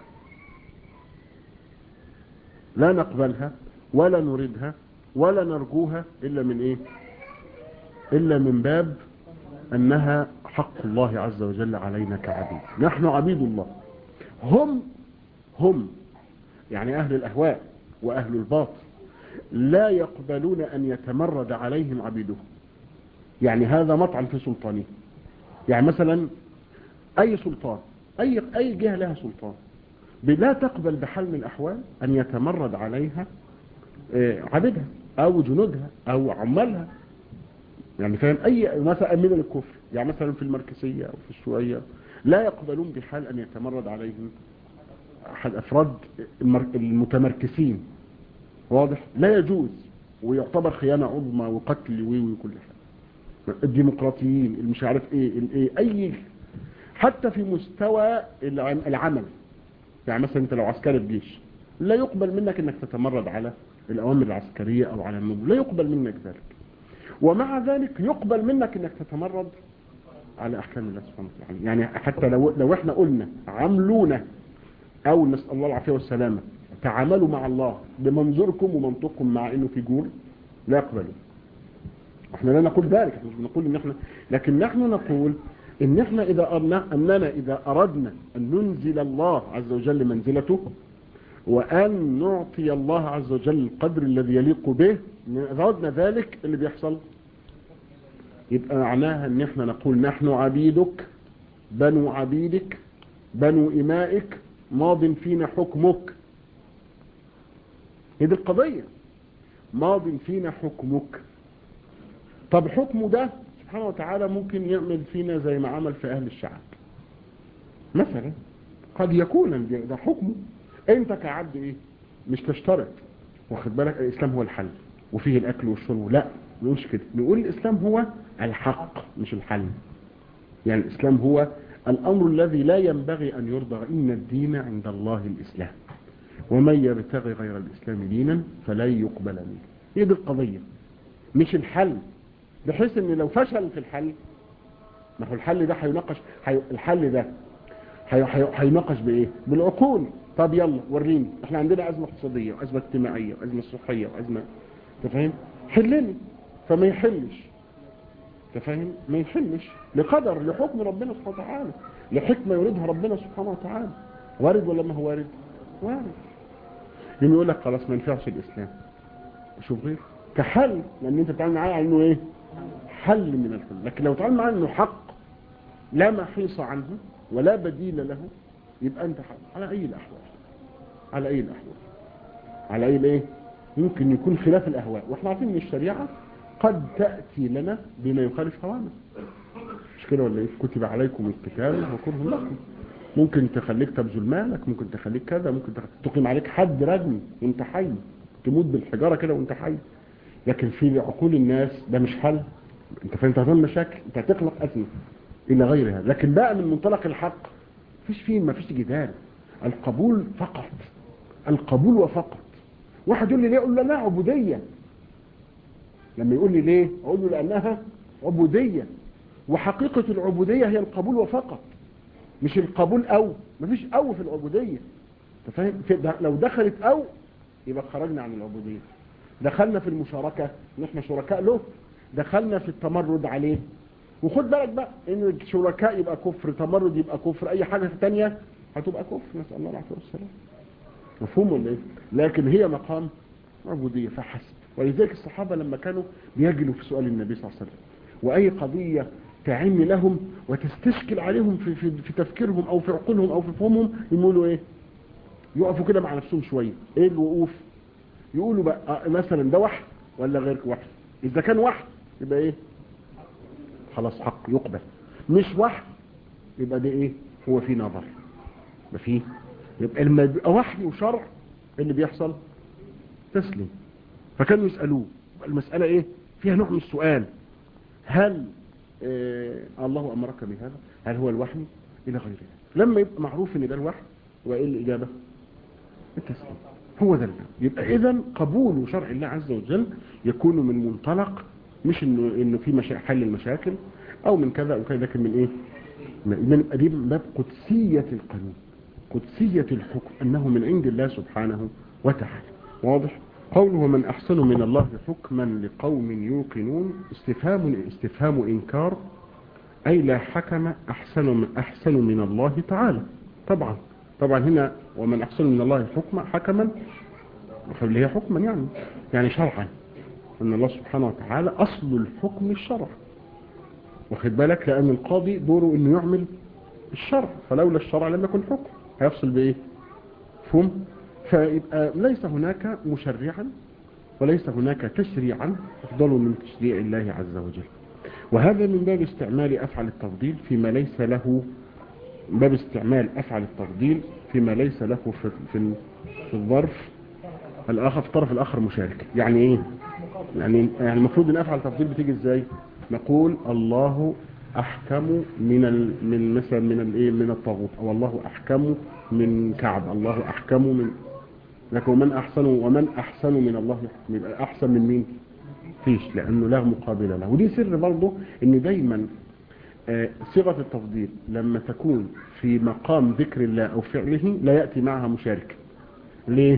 لا نقبلها ولا نريدها ولا نرجوها إلا من إيه إلا من باب أنها حق الله عز وجل علينا كعبيد نحن عبيد الله هم هم يعني أهل الأهواء وأهل الباطل لا يقبلون أن يتمرد عليهم عبيدهم يعني هذا مطعن في سلطانه يعني مثلا أي سلطان أي, أي جهة لها سلطان لا تقبل بحال من الأحوال أن يتمرد عليها عبيدها او جنودها او عمالها يعني فاهم اي مثلا امين الكفر يعني مثلا في المركزية او في الشيوعية لا يقبلون بحال ان يتمرد عليهم احد افراد المتمركزين واضح لا يجوز ويعتبر خيانة عظمى وقتل وكل حاجة الديمقراطيين المش عارف ايه الايه اي حتى في مستوى العمل يعني مثلا انت لو عسكري في جيش لا يقبل منك انك تتمرد على الأوامر العسكرية أو على النظم لا يقبل منك ذلك ومع ذلك يقبل منك أنك تتمرد على أحكام الله سبحانه وتعالى يعني حتى لو, لو احنا قلنا عملونا أو نسأل الله العافية والسلامة تعاملوا مع الله بمنظوركم ومنطقكم مع أنه في جور لا يقبلوا احنا لا نقول ذلك احنا مش بنقول ان احنا لكن نحن نقول ان احنا اذا أردنا اننا اذا اردنا ان ننزل الله عز وجل منزلته وأن نعطي الله عز وجل القدر الذي يليق به أردنا ذلك اللي بيحصل يبقى معناها ان احنا نقول نحن عبيدك بنو عبيدك بنو إمائك ماض فينا حكمك هذه القضية ماض فينا حكمك طب حكمه ده سبحانه وتعالى ممكن يعمل فينا زي ما عمل في أهل الشعب مثلا قد يكون ده حكمه انت كعبد ايه مش تشترط واخد بالك الاسلام هو الحل وفيه الاكل والشرب لا نقولش كده نقول الاسلام هو الحق مش الحل يعني الاسلام هو الامر الذي لا ينبغي ان يرضى ان الدين عند الله الاسلام ومن يبتغي غير الاسلام دينا فلن يقبل منه هي دي القضيه مش الحل بحيث ان لو فشل في الحل ما هو الحل ده هيناقش حي... الحل ده هيناقش بايه بالعقول طب يلا وريني احنا عندنا ازمة اقتصادية وازمة اجتماعية وازمة صحية وازمة تفهم حلني فما يحلش تفهم ما يحلش لقدر لحكم ربنا سبحانه وتعالى لحكمة يريدها ربنا سبحانه وتعالى وارد ولا ما هو وارد وارد يوم يقول لك خلاص ما ينفعش الاسلام شوف غير كحل لان انت بتعمل معاه انه ايه حل من الحل لكن لو تعمل معاه انه حق لا محيص عنه ولا بديل له يبقى انت على اي الاحوال على اي الاحوال على اي الايه يمكن يكون خلاف الاهواء واحنا عارفين ان الشريعه قد تاتي لنا بما يخالف هوانا مش كده ولا ايه كتب عليكم القتال وكره لكم ممكن تخليك تبذل مالك ممكن تخليك كذا ممكن تقيم عليك حد رجمي وانت حي تموت بالحجاره كده وانت حي لكن في عقول الناس ده مش حل انت فانت هتعمل مشاكل انت هتخلق ازمه الى غيرها لكن بقى من منطلق الحق مفيش فيه مفيش جدال القبول فقط القبول وفقط واحد يقول لي ليه اقول له لا عبوديه لما يقول لي ليه اقول له لانها عبوديه وحقيقه العبوديه هي القبول وفقط مش القبول او مفيش او في العبوديه انت فاهم لو دخلت او يبقى خرجنا عن العبوديه دخلنا في المشاركه نحن شركاء له دخلنا في التمرد عليه وخد بالك بقى ان الشركاء يبقى كفر تمرد يبقى كفر اي حاجه ثانيه هتبقى كفر نسال الله العافيه والسلام مفهوم ولا ايه لكن هي مقام عبوديه فحسب ولذلك الصحابه لما كانوا بيجلوا في سؤال النبي صلى الله عليه وسلم واي قضيه تعم لهم وتستشكل عليهم في, في, في تفكيرهم او في عقولهم او في فهمهم يقولوا ايه يقفوا كده مع نفسهم شويه ايه الوقوف يقولوا بقى مثلا ده وحي ولا غير وحي اذا كان وحي يبقى ايه خلاص حق يقبل مش وحي يبقى ده ايه هو في نظر يبقى فيه يبقى لما يبقى وحي وشرع اللي بيحصل تسليم فكانوا يسألوه المسألة ايه فيها نوع من السؤال هل آه الله أمرك بهذا هل هو الوحي إلى غير ذلك لما يبقى معروف ان ده الوحي وإيه الإجابة التسليم هو ده يبقى إذا قبول شرع الله عز وجل يكون من منطلق مش انه انه في مشا... حل المشاكل او من كذا او كذا لكن من ايه من دي من باب قدسيه القانون قدسيه الحكم انه من عند الله سبحانه وتعالى واضح قوله من احسن من الله حكما لقوم يوقنون استفهام استفهام انكار اي لا حكم احسن من احسن من الله تعالى طبعا طبعا هنا ومن احسن من الله حكما حكما اللي هي حكما يعني يعني شرعا ان الله سبحانه وتعالى اصل الحكم الشرع واخد بالك لان القاضي دوره انه يعمل الشرع فلولا الشرع لم يكن حكم هيفصل بايه فهم فيبقى ليس هناك مشرعا وليس هناك تشريعا افضل من تشريع الله عز وجل وهذا من باب استعمال افعل التفضيل فيما ليس له باب استعمال افعل التفضيل فيما ليس له في في, في الظرف الاخر في الطرف الاخر مشارك يعني ايه يعني يعني المفروض ان افعل تفضيل بتيجي ازاي نقول الله احكم من ال... من مثلا من الايه من الطاغوت او الله احكم من كعب الله احكم من لكن ومن احسن ومن احسن من الله يبقى احسن من مين فيش لانه لا مقابل له ودي سر برضه ان دايما آه صيغه التفضيل لما تكون في مقام ذكر الله او فعله لا ياتي معها مشارك ليه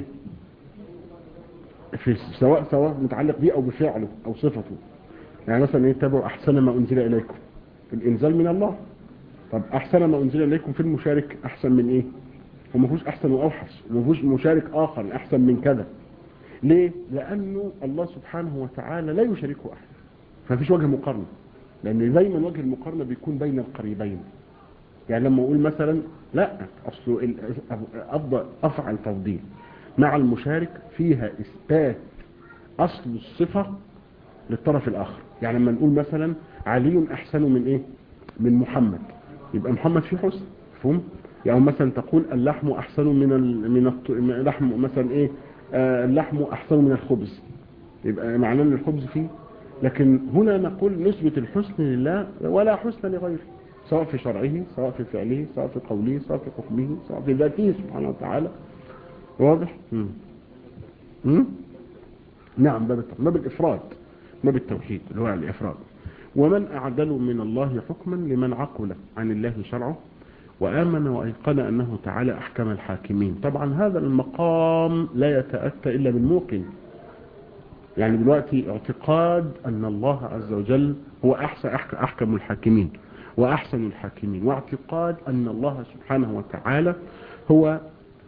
في سواء سواء متعلق به او بفعله او صفته يعني مثلا يتبعوا احسن ما انزل اليكم الانزال من الله طب احسن ما انزل اليكم في المشارك احسن من ايه هو ما فيهوش احسن واوحش وما فيهوش مشارك اخر احسن من كذا ليه لانه الله سبحانه وتعالى لا يشاركه احد فمفيش وجه مقارنه لان دايما وجه المقارنه بيكون بين القريبين يعني لما اقول مثلا لا اصل افضل افعل تفضيل مع المشارك فيها اثبات اصل الصفه للطرف الاخر يعني لما نقول مثلا علي احسن من ايه من محمد يبقى محمد فيه حسن مفهوم يعني مثلا تقول اللحم احسن من ال... من اللحم مثلا ايه آه اللحم احسن من الخبز يبقى معناه ان الخبز فيه لكن هنا نقول نثبت الحسن لله ولا حسن لغيره سواء في شرعه سواء في فعله سواء في قوله سواء في حكمه سواء في ذاته سبحانه وتعالى واضح مم. مم؟ نعم باب باب الافراد باب التوحيد اللي هو الافراد ومن اعدل من الله حكما لمن عقل عن الله شرعه وآمن وأيقن أنه تعالى أحكم الحاكمين طبعا هذا المقام لا يتأتى إلا بالموقن يعني دلوقتي اعتقاد أن الله عز وجل هو أحسن أحكم الحاكمين وأحسن الحاكمين واعتقاد أن الله سبحانه وتعالى هو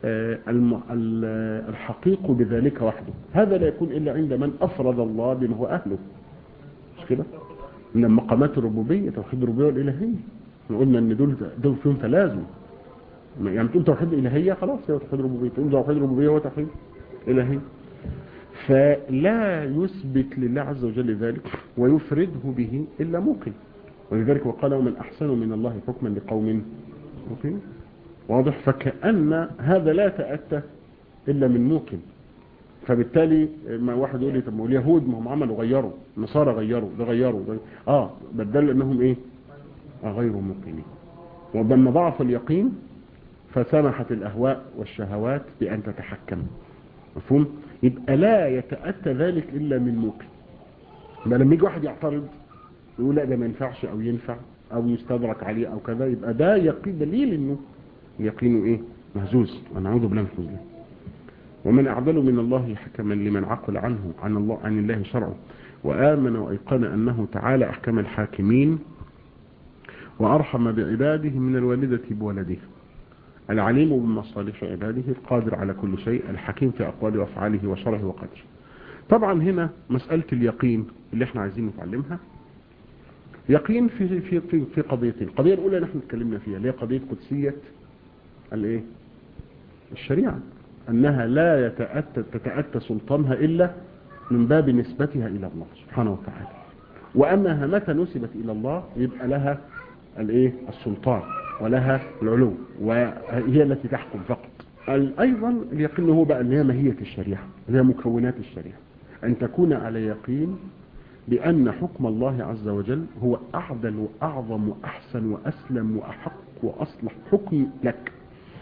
الحقيق بذلك وحده هذا لا يكون إلا عند من أفرد الله بما هو أهله مش كده من مقامات الربوبية توحيد الربوبية والإلهية احنا قلنا ان دول دول فيهم تلازم يعني تقول توحيد الالهيه خلاص هو توحيد ربوبيه تقول توحيد ربوبيه هو توحيد الهيه فلا يثبت لله عز وجل ذلك ويفرده به الا موقن ولذلك وقال ومن احسن من الله حكما لقوم موقن واضح فكأن هذا لا يتأتى الا من موقن فبالتالي ما واحد يقول لي طب ما هو اليهود ما هم عملوا غيروا النصارى غيروا ده غيروا ده اه بدل انهم ايه آه غير موقنين ولما ضعف اليقين فسمحت الاهواء والشهوات بان تتحكم مفهوم يبقى لا يتاتى ذلك الا من موقن ما لما يجي واحد يعترض يقول لا ده ما ينفعش او ينفع او يستدرك عليه او كذا يبقى ده يقين دليل انه يقينه ايه مهزوز ونعوذ بالله من الخذلان ومن أعدل من الله حكما لمن عقل عنه عن الله عن الله شرعه وآمن وأيقن أنه تعالى أحكم الحاكمين وأرحم بعباده من الوالدة بولده العليم بمصالح عباده القادر على كل شيء الحكيم في أقواله وأفعاله وشرعه وقدره طبعا هنا مسألة اليقين اللي احنا عايزين نتعلمها يقين في في في, في قضيتين القضية الأولى اللي احنا اتكلمنا فيها اللي هي قضية قدسية الايه الشريعة أنها لا يتأتى تتأتى سلطانها إلا من باب نسبتها إلى الله سبحانه وتعالى وأنها متى نسبت إلى الله يبقى لها الايه السلطان ولها العلو وهي التي تحكم فقط أيضا اليقين هو بقى اللي هي ماهية الشريعة اللي هي مكونات الشريعة أن تكون على يقين بأن حكم الله عز وجل هو أعدل وأعظم وأحسن وأسلم وأحق وأصلح حكم لك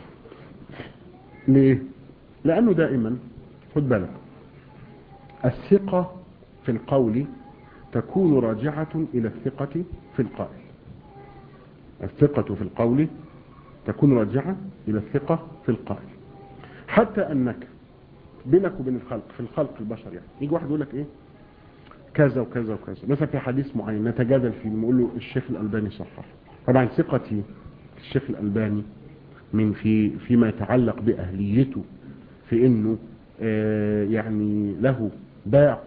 ليه؟ لأنه دائما خد بالك الثقة في القول تكون راجعة إلى الثقة في القائل الثقة في القول تكون راجعة إلى الثقة في القائل حتى أنك بينك وبين الخلق في الخلق البشر يعني يجي واحد يقول لك إيه كذا وكذا وكذا مثلا في حديث معين نتجادل فيه نقول له الشيخ الألباني صحح طبعا ثقتي في الشيخ الألباني من في فيما يتعلق بأهليته في انه آه يعني له باع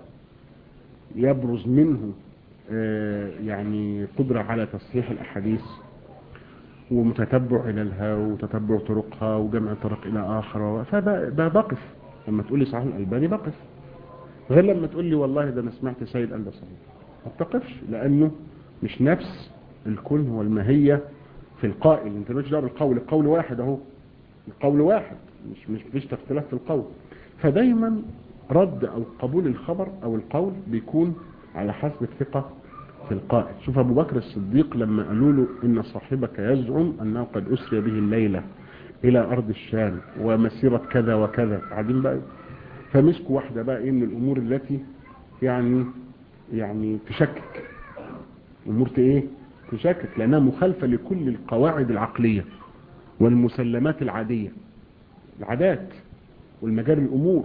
يبرز منه آه يعني قدرة على تصحيح الاحاديث ومتتبع الى الهوى وتتبع طرقها وجمع طرق الى اخر فبقف لما تقول لي صحيح الالباني بقف غير لما تقول لي والله ده انا سمعت سيد قال ده صحيح ما بتقفش لانه مش نفس الكون هو الماهيه في القائل انت مش دعوه بالقول القول واحد اهو القول واحد مش مش فيش اختلاف في القول فدايما رد او قبول الخبر او القول بيكون على حسب الثقة في القائل شوف ابو بكر الصديق لما قالوا له ان صاحبك يزعم انه قد اسري به الليلة الى ارض الشام ومسيرة كذا وكذا بعدين بقى فمسكوا واحدة بقى ايه من الامور التي يعني يعني تشكك امور ايه تشكك لانها مخالفة لكل القواعد العقلية والمسلمات العادية العادات والمجاري الأمور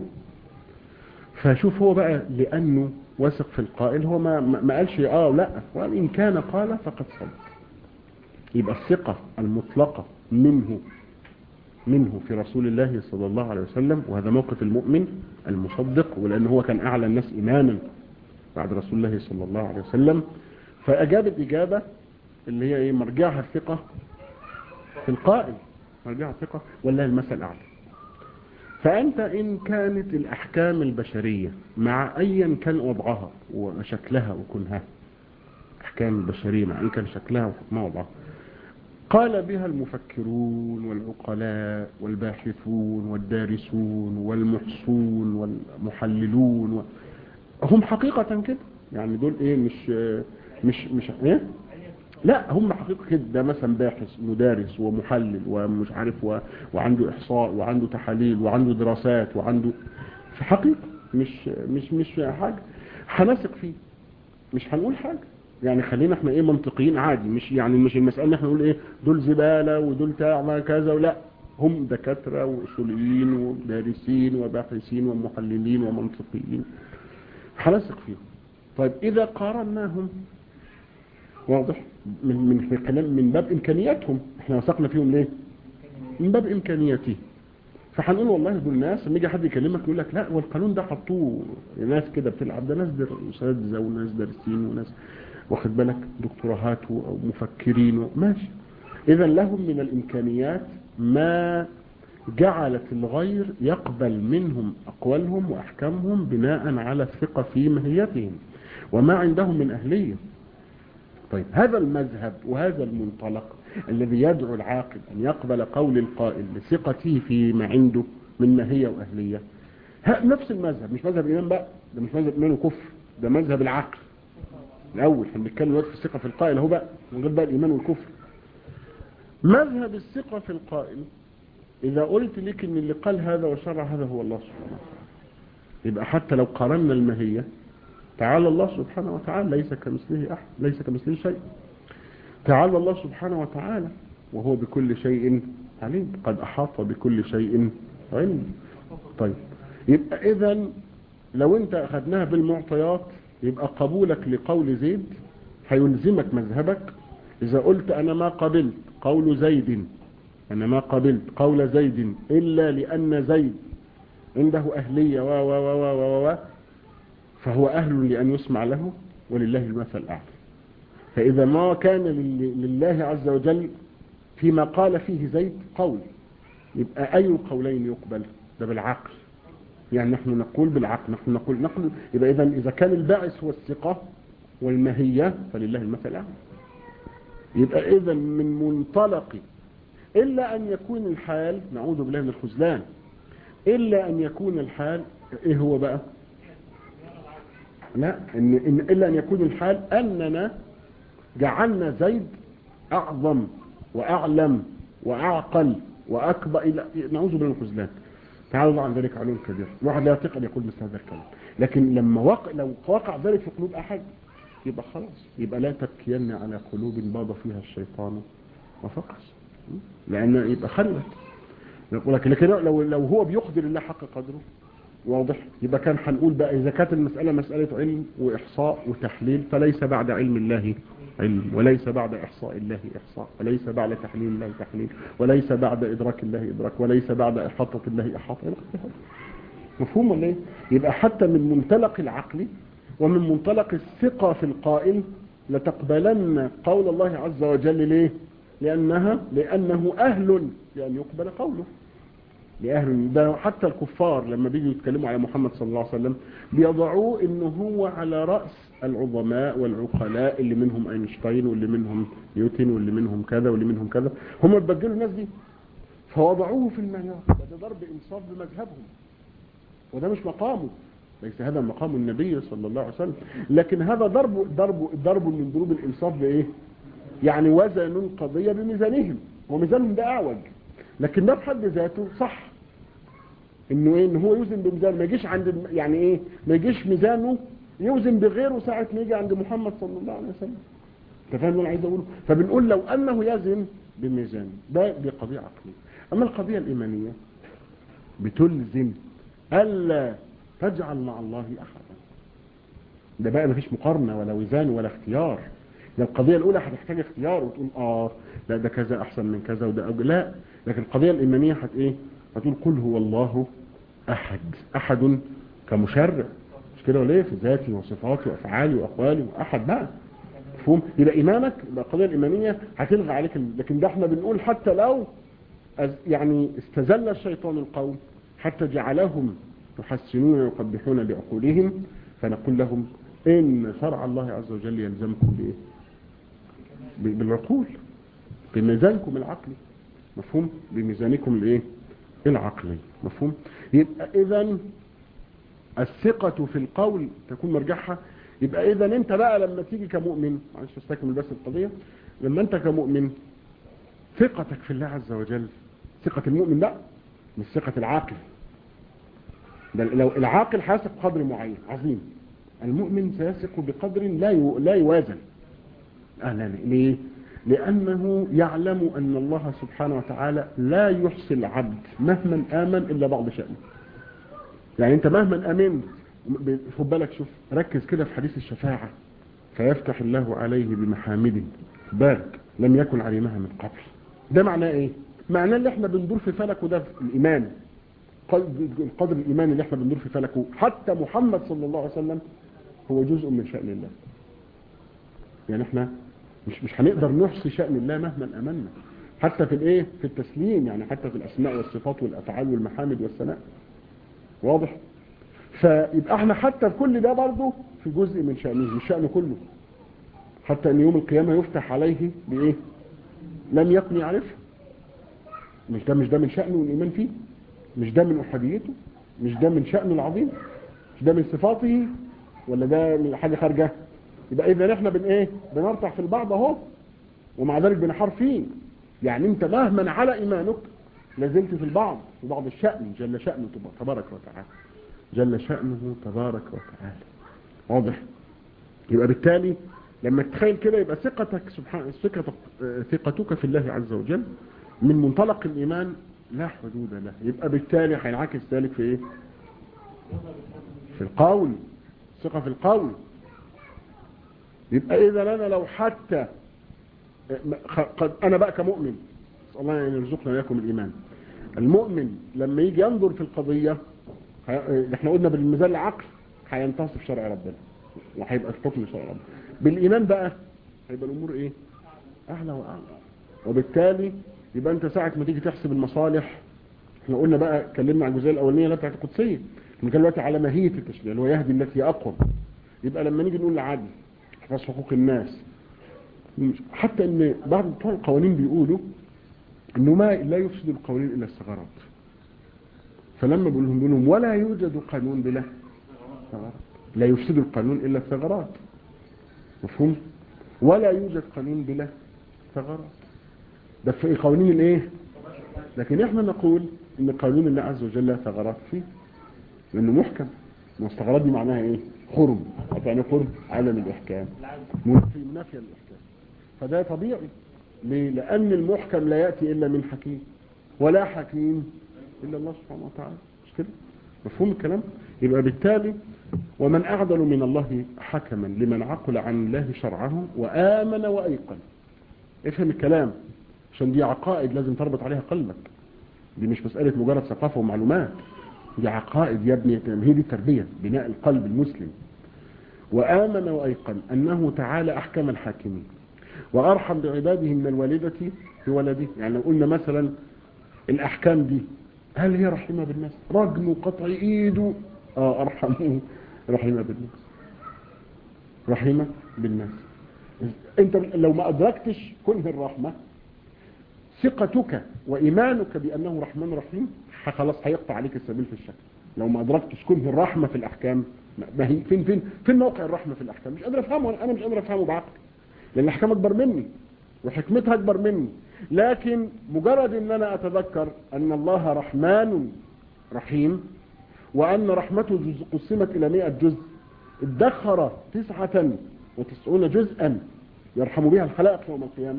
فشوف هو بقى لأنه واثق في القائل هو ما, ما قالش آه لا وإن كان قال فقد صدق يبقى الثقة المطلقة منه منه في رسول الله صلى الله عليه وسلم وهذا موقف المؤمن المصدق ولأنه هو كان أعلى الناس إيمانا بعد رسول الله صلى الله عليه وسلم فأجاب الإجابة اللي هي إيه مرجعها الثقة في القائل مرجعها الثقة والله المثل أعلى فأنت إن كانت الأحكام البشرية مع أيا كان وضعها وشكلها وكنها أحكام البشرية مع أن كان شكلها وحكمها وضعها قال بها المفكرون والعقلاء والباحثون والدارسون والمحصون والمحللون و... هم حقيقة كده يعني دول ايه مش مش مش ايه لا هم حقيقة كده ده مثلا باحث مدارس ومحلل ومش عارف و... وعنده احصاء وعنده تحاليل وعنده دراسات وعنده في حقيقة مش مش مش حاجة هنثق فيه مش هنقول حاجة يعني خلينا احنا ايه منطقيين عادي مش يعني مش المسألة ان احنا نقول ايه دول زبالة ودول تعمى كذا ولا هم دكاترة واصوليين ودارسين وباحثين ومحللين ومنطقيين هنثق فيهم طيب اذا قارناهم واضح من من في كلام من باب امكانياتهم احنا وثقنا فيهم ليه من باب امكانياتهم فهنقول والله دول ناس لما يجي حد يكلمك يقول لك لا والقانون ده حطوه ناس كده بتلعب ده ناس اساتذه وناس دارسين وناس واخد بالك دكتوراهات ومفكرين ماشي إذا لهم من الإمكانيات ما جعلت الغير يقبل منهم أقوالهم وأحكامهم بناء على الثقة في ماهيتهم وما عندهم من أهلية طيب هذا المذهب وهذا المنطلق الذي يدعو العاقل أن يقبل قول القائل لثقته فيما عنده من ماهية وأهلية نفس المذهب مش مذهب الإمام بقى ده مش مذهب الإمام الكفر ده مذهب العقل الأول احنا بنتكلم دلوقتي في الثقة في القائل اهو بقى من غير بقى الإيمان والكفر مذهب الثقة في القائل إذا قلت لك إن اللي قال هذا وشرع هذا هو الله سبحانه وتعالى يبقى حتى لو قارنا الماهية تعالى الله سبحانه وتعالى ليس كمثله أحد ليس كمثله شيء تعالى الله سبحانه وتعالى وهو بكل شيء عليم قد أحاط بكل شيء علم طيب يبقى إذا لو أنت أخذناها بالمعطيات يبقى قبولك لقول زيد هيلزمك مذهبك إذا قلت أنا ما قبلت قول زيد أنا ما قبلت قول زيد إلا لأن زيد عنده أهلية و و و و و فهو أهل لأن يسمع له ولله المثل الأعلى فإذا ما كان لله عز وجل فيما قال فيه زيد قول يبقى أي القولين يقبل ده بالعقل يعني نحن نقول بالعقل نحن نقول نقل يبقى إذا إذا كان الباعث هو الثقة والمهية فلله المثل الأعلى يبقى إذا من منطلق إلا أن يكون الحال نعوذ بالله من الخذلان إلا أن يكون الحال إيه هو بقى لا إن إن إلا أن يكون الحال أننا جعلنا زيد أعظم وأعلم وأعقل وأكبر إلى نعوذ بالله من الخذلان تعالى الله عن ذلك علوم كبير واحد لا يطيق أن يقول مثل هذا الكلام لكن لما وقع لو وقع ذلك في قلوب أحد يبقى خلاص يبقى لا تبكين على قلوب باض فيها الشيطان وفقس لأن يبقى خلت نقول لك لكن لو لو هو بيقدر الله حق قدره واضح يبقى كان هنقول بقى إذا كانت المسألة مسألة علم وإحصاء وتحليل فليس بعد علم الله علم وليس بعد إحصاء الله إحصاء وليس بعد تحليل الله تحليل وليس بعد إدراك الله إدراك وليس بعد إحاطة الله إحاطة مفهوم ولا ايه يبقى حتى من منطلق العقل ومن منطلق الثقة في القائل لتقبلن قول الله عز وجل ليه لأنها لأنه أهل لأن يقبل قوله لأهل ده حتى الكفار لما بيجوا يتكلموا على محمد صلى الله عليه وسلم بيضعوه انه هو على رأس العظماء والعقلاء اللي منهم اينشتاين واللي منهم نيوتن واللي منهم كذا واللي منهم كذا هم بيبجلوا الناس دي فوضعوه في المعيار ده ضرب انصاف بمذهبهم وده مش مقامه ليس هذا مقام النبي صلى الله عليه وسلم لكن هذا ضرب ضرب ضرب من ضروب الانصاف بايه يعني وزن قضيه بميزانهم وميزانهم ده اعوج لكن ده بحد ذاته صح انه ايه ان هو يوزن بميزان ما يجيش عند يعني ايه ما يجيش ميزانه يوزن بغيره ساعه ما يجي عند محمد صلى الله عليه وسلم انت فاهم اللي انا عايز اقوله فبنقول لو انه يزن بميزان ده دي قضيه عقليه اما القضيه الايمانيه بتلزم الا تجعل مع الله احدا ده بقى مفيش مقارنه ولا وزان ولا اختيار ده القضيه الاولى هتحتاج اختيار وتقول اه لا ده كذا احسن من كذا وده أجل. لا لكن القضيه الايمانيه هت ايه هتقول قل هو الله احد احد كمشرع مش كده ولا ايه في ذاتي وصفاتي وافعالي واقوالي واحد بقى مفهوم يبقى ايمانك يبقى القضيه الايمانيه هتلغي عليك لكن ده احنا بنقول حتى لو يعني استزل الشيطان القوم حتى جعلهم يحسنون ويقبحون بعقولهم فنقول لهم ان شرع الله عز وجل يلزمكم بايه بالعقول بميزانكم العقلي مفهوم بميزانكم الايه العقلي مفهوم يبقى اذا الثقة في القول تكون مرجعها يبقى اذا انت بقى لما تيجي كمؤمن معلش استكمل بس القضية لما انت كمؤمن ثقتك في الله عز وجل ثقة المؤمن لا مش ثقة العاقل بل لو العاقل حاسب قدر معين عظيم المؤمن سيثق بقدر لا لا يوازن أهلا ليه لأنه يعلم أن الله سبحانه وتعالى لا يحصي العبد مهما آمن إلا بعض شأنه يعني أنت مهما آمنت خد بالك شوف ركز كده في حديث الشفاعة فيفتح الله عليه بمحامد بارك لم يكن علمها من قبل ده معناه ايه معناه اللي احنا بندور في فلكه ده الإيمان القدر الإيماني اللي احنا بندور في فلكه حتى محمد صلى الله عليه وسلم هو جزء من شأن الله يعني احنا مش مش هنقدر نحصي شأن الله مهما أمنا حتى في الايه في التسليم يعني حتى في الاسماء والصفات والافعال والمحامد والثناء واضح فيبقى احنا حتى في كل ده برضه في جزء من شأنه مش شأنه كله حتى ان يوم القيامة يفتح عليه بايه لم يكن يعرفها مش ده مش ده من شأنه والإيمان فيه مش ده من أحديته مش ده من شأنه العظيم مش ده من صفاته ولا ده من حاجة خارجة يبقى إذا احنا بن إيه بنرتح في البعض أهو ومع ذلك بنحار فيه يعني أنت مهما على إيمانك لازلت في البعض في بعض الشأن جل شأنه تبارك وتعالى جل شأنه تبارك وتعالى واضح يبقى بالتالي لما تتخيل كده يبقى ثقتك سبحان ثقتك ثقتك في الله عز وجل من منطلق الإيمان لا حدود له يبقى بالتالي هينعكس ذلك في ايه في القول ثقة في القول يبقى إذا أنا لو حتى قد أنا بقى كمؤمن الله أن يرزقنا وياكم الإيمان المؤمن لما يجي ينظر في القضية احنا قلنا بالميزان العقل هينتصف شرع ربنا وهيبقى الحكم شرع ربنا بالإيمان بقى هيبقى الأمور إيه أعلى وأعلى وبالتالي يبقى أنت ساعة ما تيجي تحسب المصالح احنا قلنا بقى اتكلمنا عن الجزئيه الاولانيه اللي بتاعت القدسيه بنتكلم دلوقتي على ماهيه التشريع اللي هو يهدي التي اقوم يبقى لما نيجي نقول العدل حفاظ حقوق الناس حتى ان بعض بتوع القوانين بيقولوا انه ما لا يفسد القوانين الا الثغرات فلما بقول لهم لهم ولا يوجد قانون بلا ثغرات لا يفسد القانون الا الثغرات مفهوم ولا يوجد قانون بلا ثغرات ده في قوانين الايه لكن احنا نقول ان قانون الله عز وجل لا ثغرات فيه لانه محكم والثغرات دي معناها ايه خرم يعني خرم عالم الاحكام منافي منافيه للاحكام فده طبيعي ليه لان المحكم لا ياتي الا من حكيم ولا حكيم الا الله سبحانه وتعالى مش كده مفهوم الكلام يبقى بالتالي ومن اعدل من الله حكما لمن عقل عن الله شرعه وامن وايقن افهم الكلام عشان دي عقائد لازم تربط عليها قلبك دي مش مسألة مجرد ثقافة ومعلومات دي عقائد يا ابني هي دي التربية بناء القلب المسلم وآمن وأيقن أنه تعالى أحكم الحاكمين وأرحم بعباده من الوالدة بولده يعني لو قلنا مثلا الأحكام دي هل هي رحيمة بالناس رجم وقطع إيده آه أرحم رحيمة بالناس رحيمة بالناس انت لو ما أدركتش كنه الرحمة ثقتك وإيمانك بأنه رحمن رحيم خلاص هيقطع عليك السبيل في الشك لو ما أدركتش كنه الرحمة في الأحكام ما هي فين فين فين موقع الرحمة في الأحكام مش قادر أفهمه أنا مش قادر أفهمه بعقلي لأن الأحكام أكبر مني وحكمتها أكبر مني لكن مجرد أن أنا أتذكر أن الله رحمن رحيم وأن رحمته جزء قسمت إلى مئة جزء ادخر تسعة وتسعون جزءا يرحم بها الخلائق يوم القيامة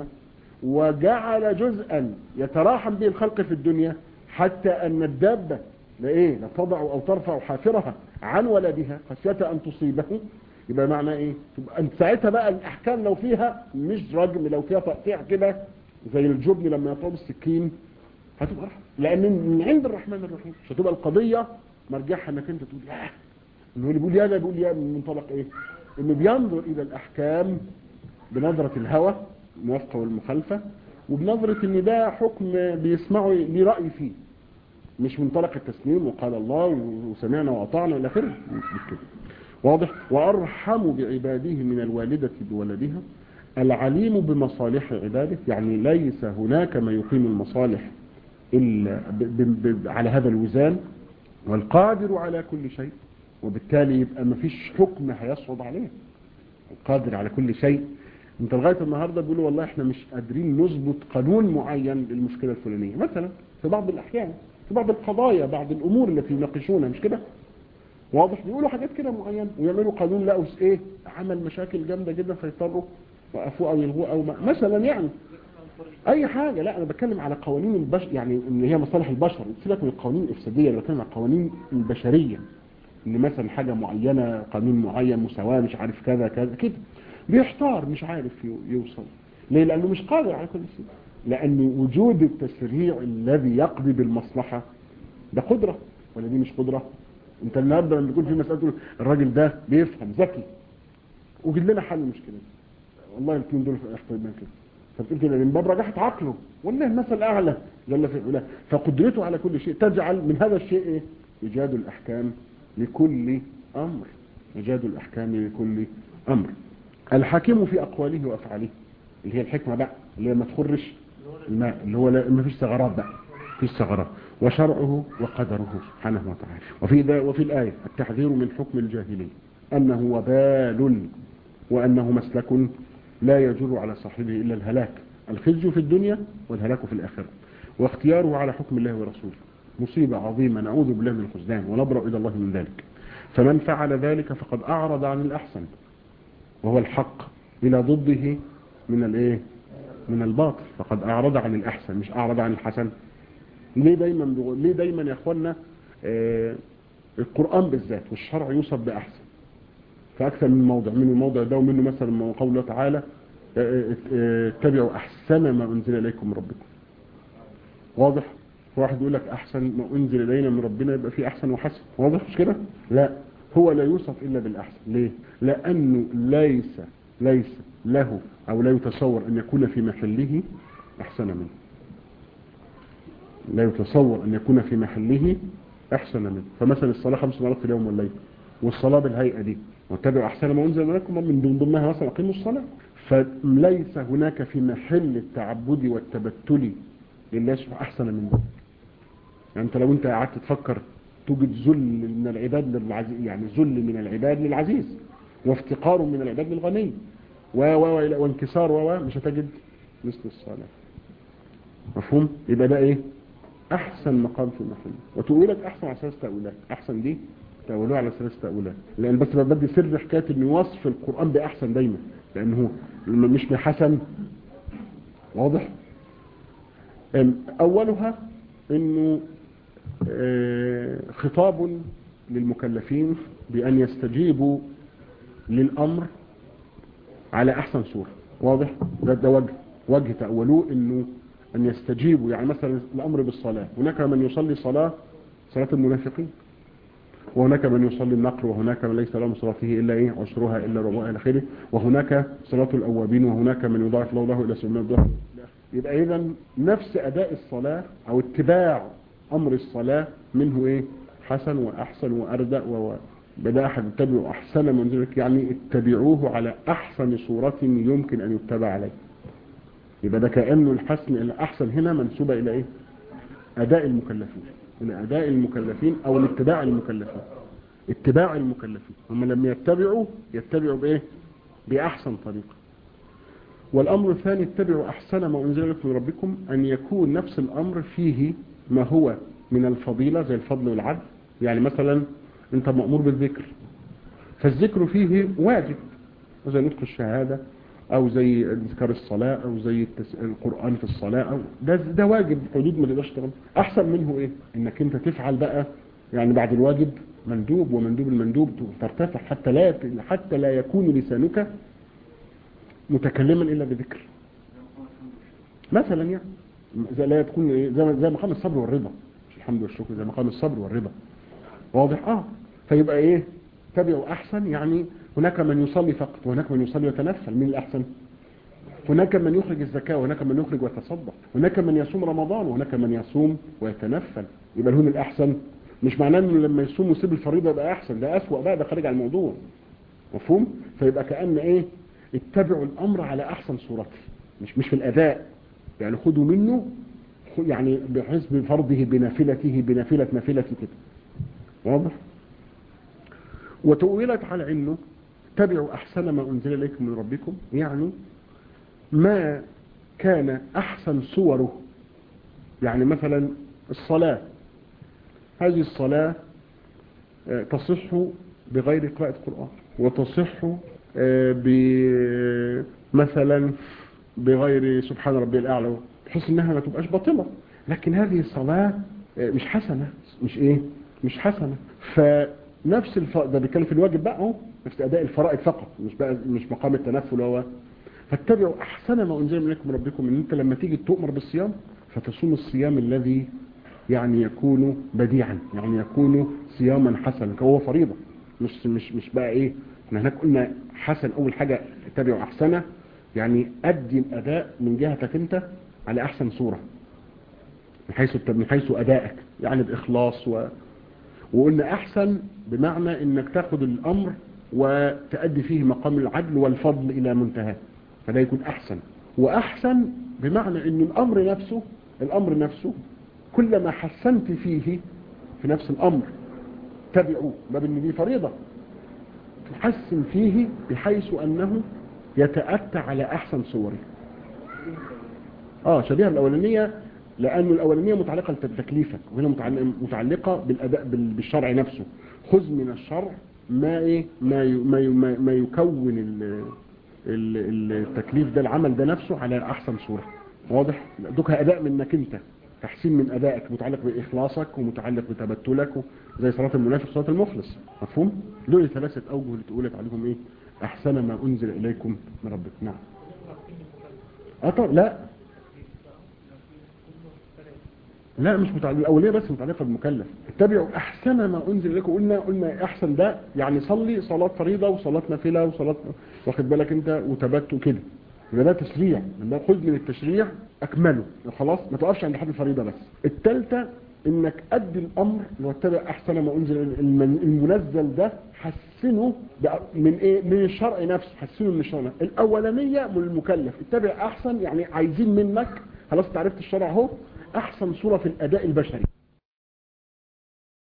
وجعل جزءا يتراحم به الخلق في الدنيا حتى أن الدابة لإيه لا تضع أو ترفع حافرها عن ولدها خشية أن تصيبه يبقى معنى إيه أنت ساعتها بقى الأحكام لو فيها مش رجم لو فيها تقطيع كده زي الجبن لما يطلب السكين هتبقى رحمة لأن من عند الرحمن الرحيم مش هتبقى القضية مرجعها انك انت تقول ياه انه اللي بيقول يا ده بيقول يا من منطلق ايه انه بينظر الى الاحكام بنظرة الهوى الموافقة والمخالفة وبنظرة ان ده حكم بيسمعوا ليه رأي فيه مش منطلق التسليم وقال الله وسمعنا وأطعنا إلى آخره واضح وأرحم بعباده من الوالدة بولدها العليم بمصالح عباده يعني ليس هناك ما يقيم المصالح إلا ب ب ب على هذا الوزان والقادر على كل شيء وبالتالي يبقى ما فيش حكم هيصعب عليه القادر على كل شيء انت لغايه النهارده بيقولوا والله احنا مش قادرين نظبط قانون معين للمشكله الفلانيه مثلا في بعض الاحيان في بعض القضايا بعض الامور التي يناقشونها مش كده واضح بيقولوا حاجات كده معينه ويعملوا قانون لقوا ايه عمل مشاكل جامده جدا فيضطروا وقفوه او يلغوه او ما. مثلا يعني اي حاجه لا انا بتكلم على قوانين البشر يعني ان هي مصالح البشر سيبك من القوانين الافساديه انا بتكلم على القوانين البشريه ان مثلا حاجه معينه قانون معين مساواه مش عارف كذا كذا كده بيحتار مش عارف يوصل ليه لانه مش قادر على كل شيء لان وجود التشريع الذي يقضي بالمصلحه ده قدره ولا دي مش قدره انت النهارده لما يكون في مساله تقول الراجل ده بيفهم ذكي وجد لنا حل المشكله دي والله الاثنين دول اختار كده فبتقول كده من باب رجحت عقله والله المثل الاعلى جل في علاه فقدرته على كل شيء تجعل من هذا الشيء ايه ايجاد الاحكام لكل امر ايجاد الاحكام لكل امر الحاكم في اقواله وافعاله اللي هي الحكمه بقى اللي هي ما تخرش الماء اللي هو لا- ما فيش ثغرات بقى فيش ثغرات وشرعه وقدره سبحانه وتعالى وفي ذا وفي الايه التحذير من حكم الجاهليه انه وبال وانه مسلك لا يجر على صاحبه الا الهلاك الخزي في الدنيا والهلاك في الاخره واختياره على حكم الله ورسوله مصيبه عظيمه نعوذ بالله من الخذلان ونبرأ الى الله من ذلك فمن فعل ذلك فقد اعرض عن الاحسن وهو الحق الى ضده من الايه من الباطل فقد اعرض عن الاحسن مش اعرض عن الحسن ليه دايما بغ... ليه دايما يا اخوانا آه القران بالذات والشرع يوصف باحسن فاكثر من موضع منه الموضع ده ومنه مثلا قوله تعالى آه، آه، اتبعوا احسن ما انزل اليكم من ربكم واضح واحد يقول لك احسن ما انزل الينا من ربنا يبقى في احسن وحسن واضح مش كده لا هو لا يوصف الا بالاحسن ليه لانه ليس ليس له او لا يتصور ان يكون في محله احسن منه لا يتصور ان يكون في محله احسن منه فمثلا الصلاه خمس مرات في اليوم والليل والصلاه بالهيئه دي واتبعوا احسن ما انزل اليكم من ضمن ضمنها مثلا اقيموا الصلاه فليس هناك في محل التعبد والتبتل لله سبحانه احسن من ذلك يعني انت لو انت قعدت تفكر توجد ذل من العباد للعزيز يعني ذل من العباد للعزيز وافتقار من العباد للغني و و و- وانكسار و و مش هتجد مثل الصلاه مفهوم يبقى ده ايه احسن مقام في المحل وتقولك احسن على ثلاث تاويلات احسن دي تاولوها على ثلاث تاويلات لان بس بدي سر حكايه ان وصف القران باحسن دايما لانه مش بحسن واضح أم، اولها انه آه، خطاب للمكلفين بان يستجيبوا للامر على احسن صوره واضح ده, ده وجه وجه تاولوه انه ان يستجيبوا يعني مثلا الامر بالصلاه هناك من يصلي صلاه صلاه المنافقين وهناك من يصلي النقر وهناك من ليس له من صلاته الا ايه عشرها الا ربعها الى اخره وهناك صلاه الاوابين وهناك من يضاعف له له الى 700 ضعف يبقى اذا نفس اداء الصلاه او اتباع امر الصلاه منه ايه حسن واحسن واردأ و بدا احد اتبعوا احسن منزلك يعني اتبعوه على احسن صوره يمكن ان يتبع عليه يبقى ده كانه الحسن الاحسن هنا منسوبه الى ايه اداء المكلفين الى اداء المكلفين او الاتباع المكلفين اتباع المكلفين هم لما يتبعوا يتبعوا بايه باحسن طريقه والامر الثاني اتبعوا احسن ما انزل لكم من ربكم ان يكون نفس الامر فيه ما هو من الفضيله زي الفضل والعدل يعني مثلا انت مامور بالذكر فالذكر فيه واجب زي نطق الشهاده او زي ذكر الصلاه او زي التس... القران في الصلاه او ده ده واجب حدود ما تقدرش تغلط احسن منه ايه انك انت تفعل بقى يعني بعد الواجب مندوب ومندوب المندوب ترتفع حتى لا حتى لا يكون لسانك متكلما الا بذكر مثلا يعني زي لا تكون إيه؟ زي زي مقام الصبر والرضا مش الحمد والشكر زي مقام الصبر والرضا واضح اه فيبقى ايه تبعوا احسن يعني هناك من يصلي فقط وهناك من يصلي ويتنفل مين الاحسن هناك من يخرج الزكاة وهناك من يخرج ويتصدق هناك من يصوم رمضان وهناك من يصوم ويتنفل يبقى هون الأحسن مش معناه انه لما يصوم ويسيب الفريضة يبقى أحسن ده أسوأ بقى ده خارج عن الموضوع مفهوم فيبقى كأن إيه اتبعوا الأمر على أحسن صورته مش مش في الأداء يعني خدوا منه يعني بحسب فرضه بنافلته بنافلة نافلته كده واضح وتؤولت على انه اتبعوا احسن ما انزل اليكم من ربكم يعني ما كان احسن صوره يعني مثلا الصلاة هذه الصلاة تصح بغير قراءة قرآن وتصح مثلا بغير سبحان ربي الأعلى بحيث انها ما تبقاش باطلة لكن هذه الصلاة مش حسنة مش ايه مش حسنة فنفس الف... ده بيتكلم في الواجب بقى اهو نفس اداء الفرائض فقط مش بقى مش مقام التنفل هو فاتبعوا احسن ما انزل اليكم من ربكم ان انت لما تيجي تؤمر بالصيام فتصوم الصيام الذي يعني يكون بديعا يعني يكون صياما حسنا هو فريضة مش مش مش بقى ايه احنا هناك قلنا حسن اول حاجة اتبعوا احسنه يعني ادي الاداء من جهتك انت على احسن صورة من حيث من حيث ادائك يعني باخلاص و... وقلنا احسن بمعنى انك تاخد الامر وتأدي فيه مقام العدل والفضل الى منتهى فده يكون احسن واحسن بمعنى ان الامر نفسه الامر نفسه كلما حسنت فيه في نفس الامر تبعوا باب ان دي فريضة تحسن فيه بحيث انه يتأتى على احسن صوره اه شبيهة الاولانية لان الاولانية متعلقة بتكليفك وهنا متعلقة بالاداء بالشرع نفسه خذ من الشرع ما ايه ما ما ما يكون التكليف ده العمل ده نفسه على احسن صورة واضح دوكها اداء منك انت تحسين من ادائك متعلق باخلاصك ومتعلق بتبتلك زي صلاة المنافق صلاة المخلص مفهوم دول ثلاثة اوجه اللي تقولت عليهم ايه احسن ما انزل اليكم من ربكم نعم اه طب لا لا مش متعلقة الأولية بس متعلقة بالمكلف اتبعوا أحسن ما أنزل إليكم قلنا قلنا أحسن ده يعني صلي صلاة فريضة وصلاة نافلة وصلاة واخد بالك أنت وتبت وكده يبقى ده تشريع ده خذ من التشريع أكمله خلاص ما توقفش عند حد الفريضة بس الثالثة إنك أدي الأمر اللي هو اتبع أحسن ما أنزل المنزل ده حسنه من إيه من الشرع نفسه حسنه من الشرع الأولانية من المكلف اتبع أحسن يعني عايزين منك خلاص تعرفت الشرع اهو احسن صورة في الاداء البشري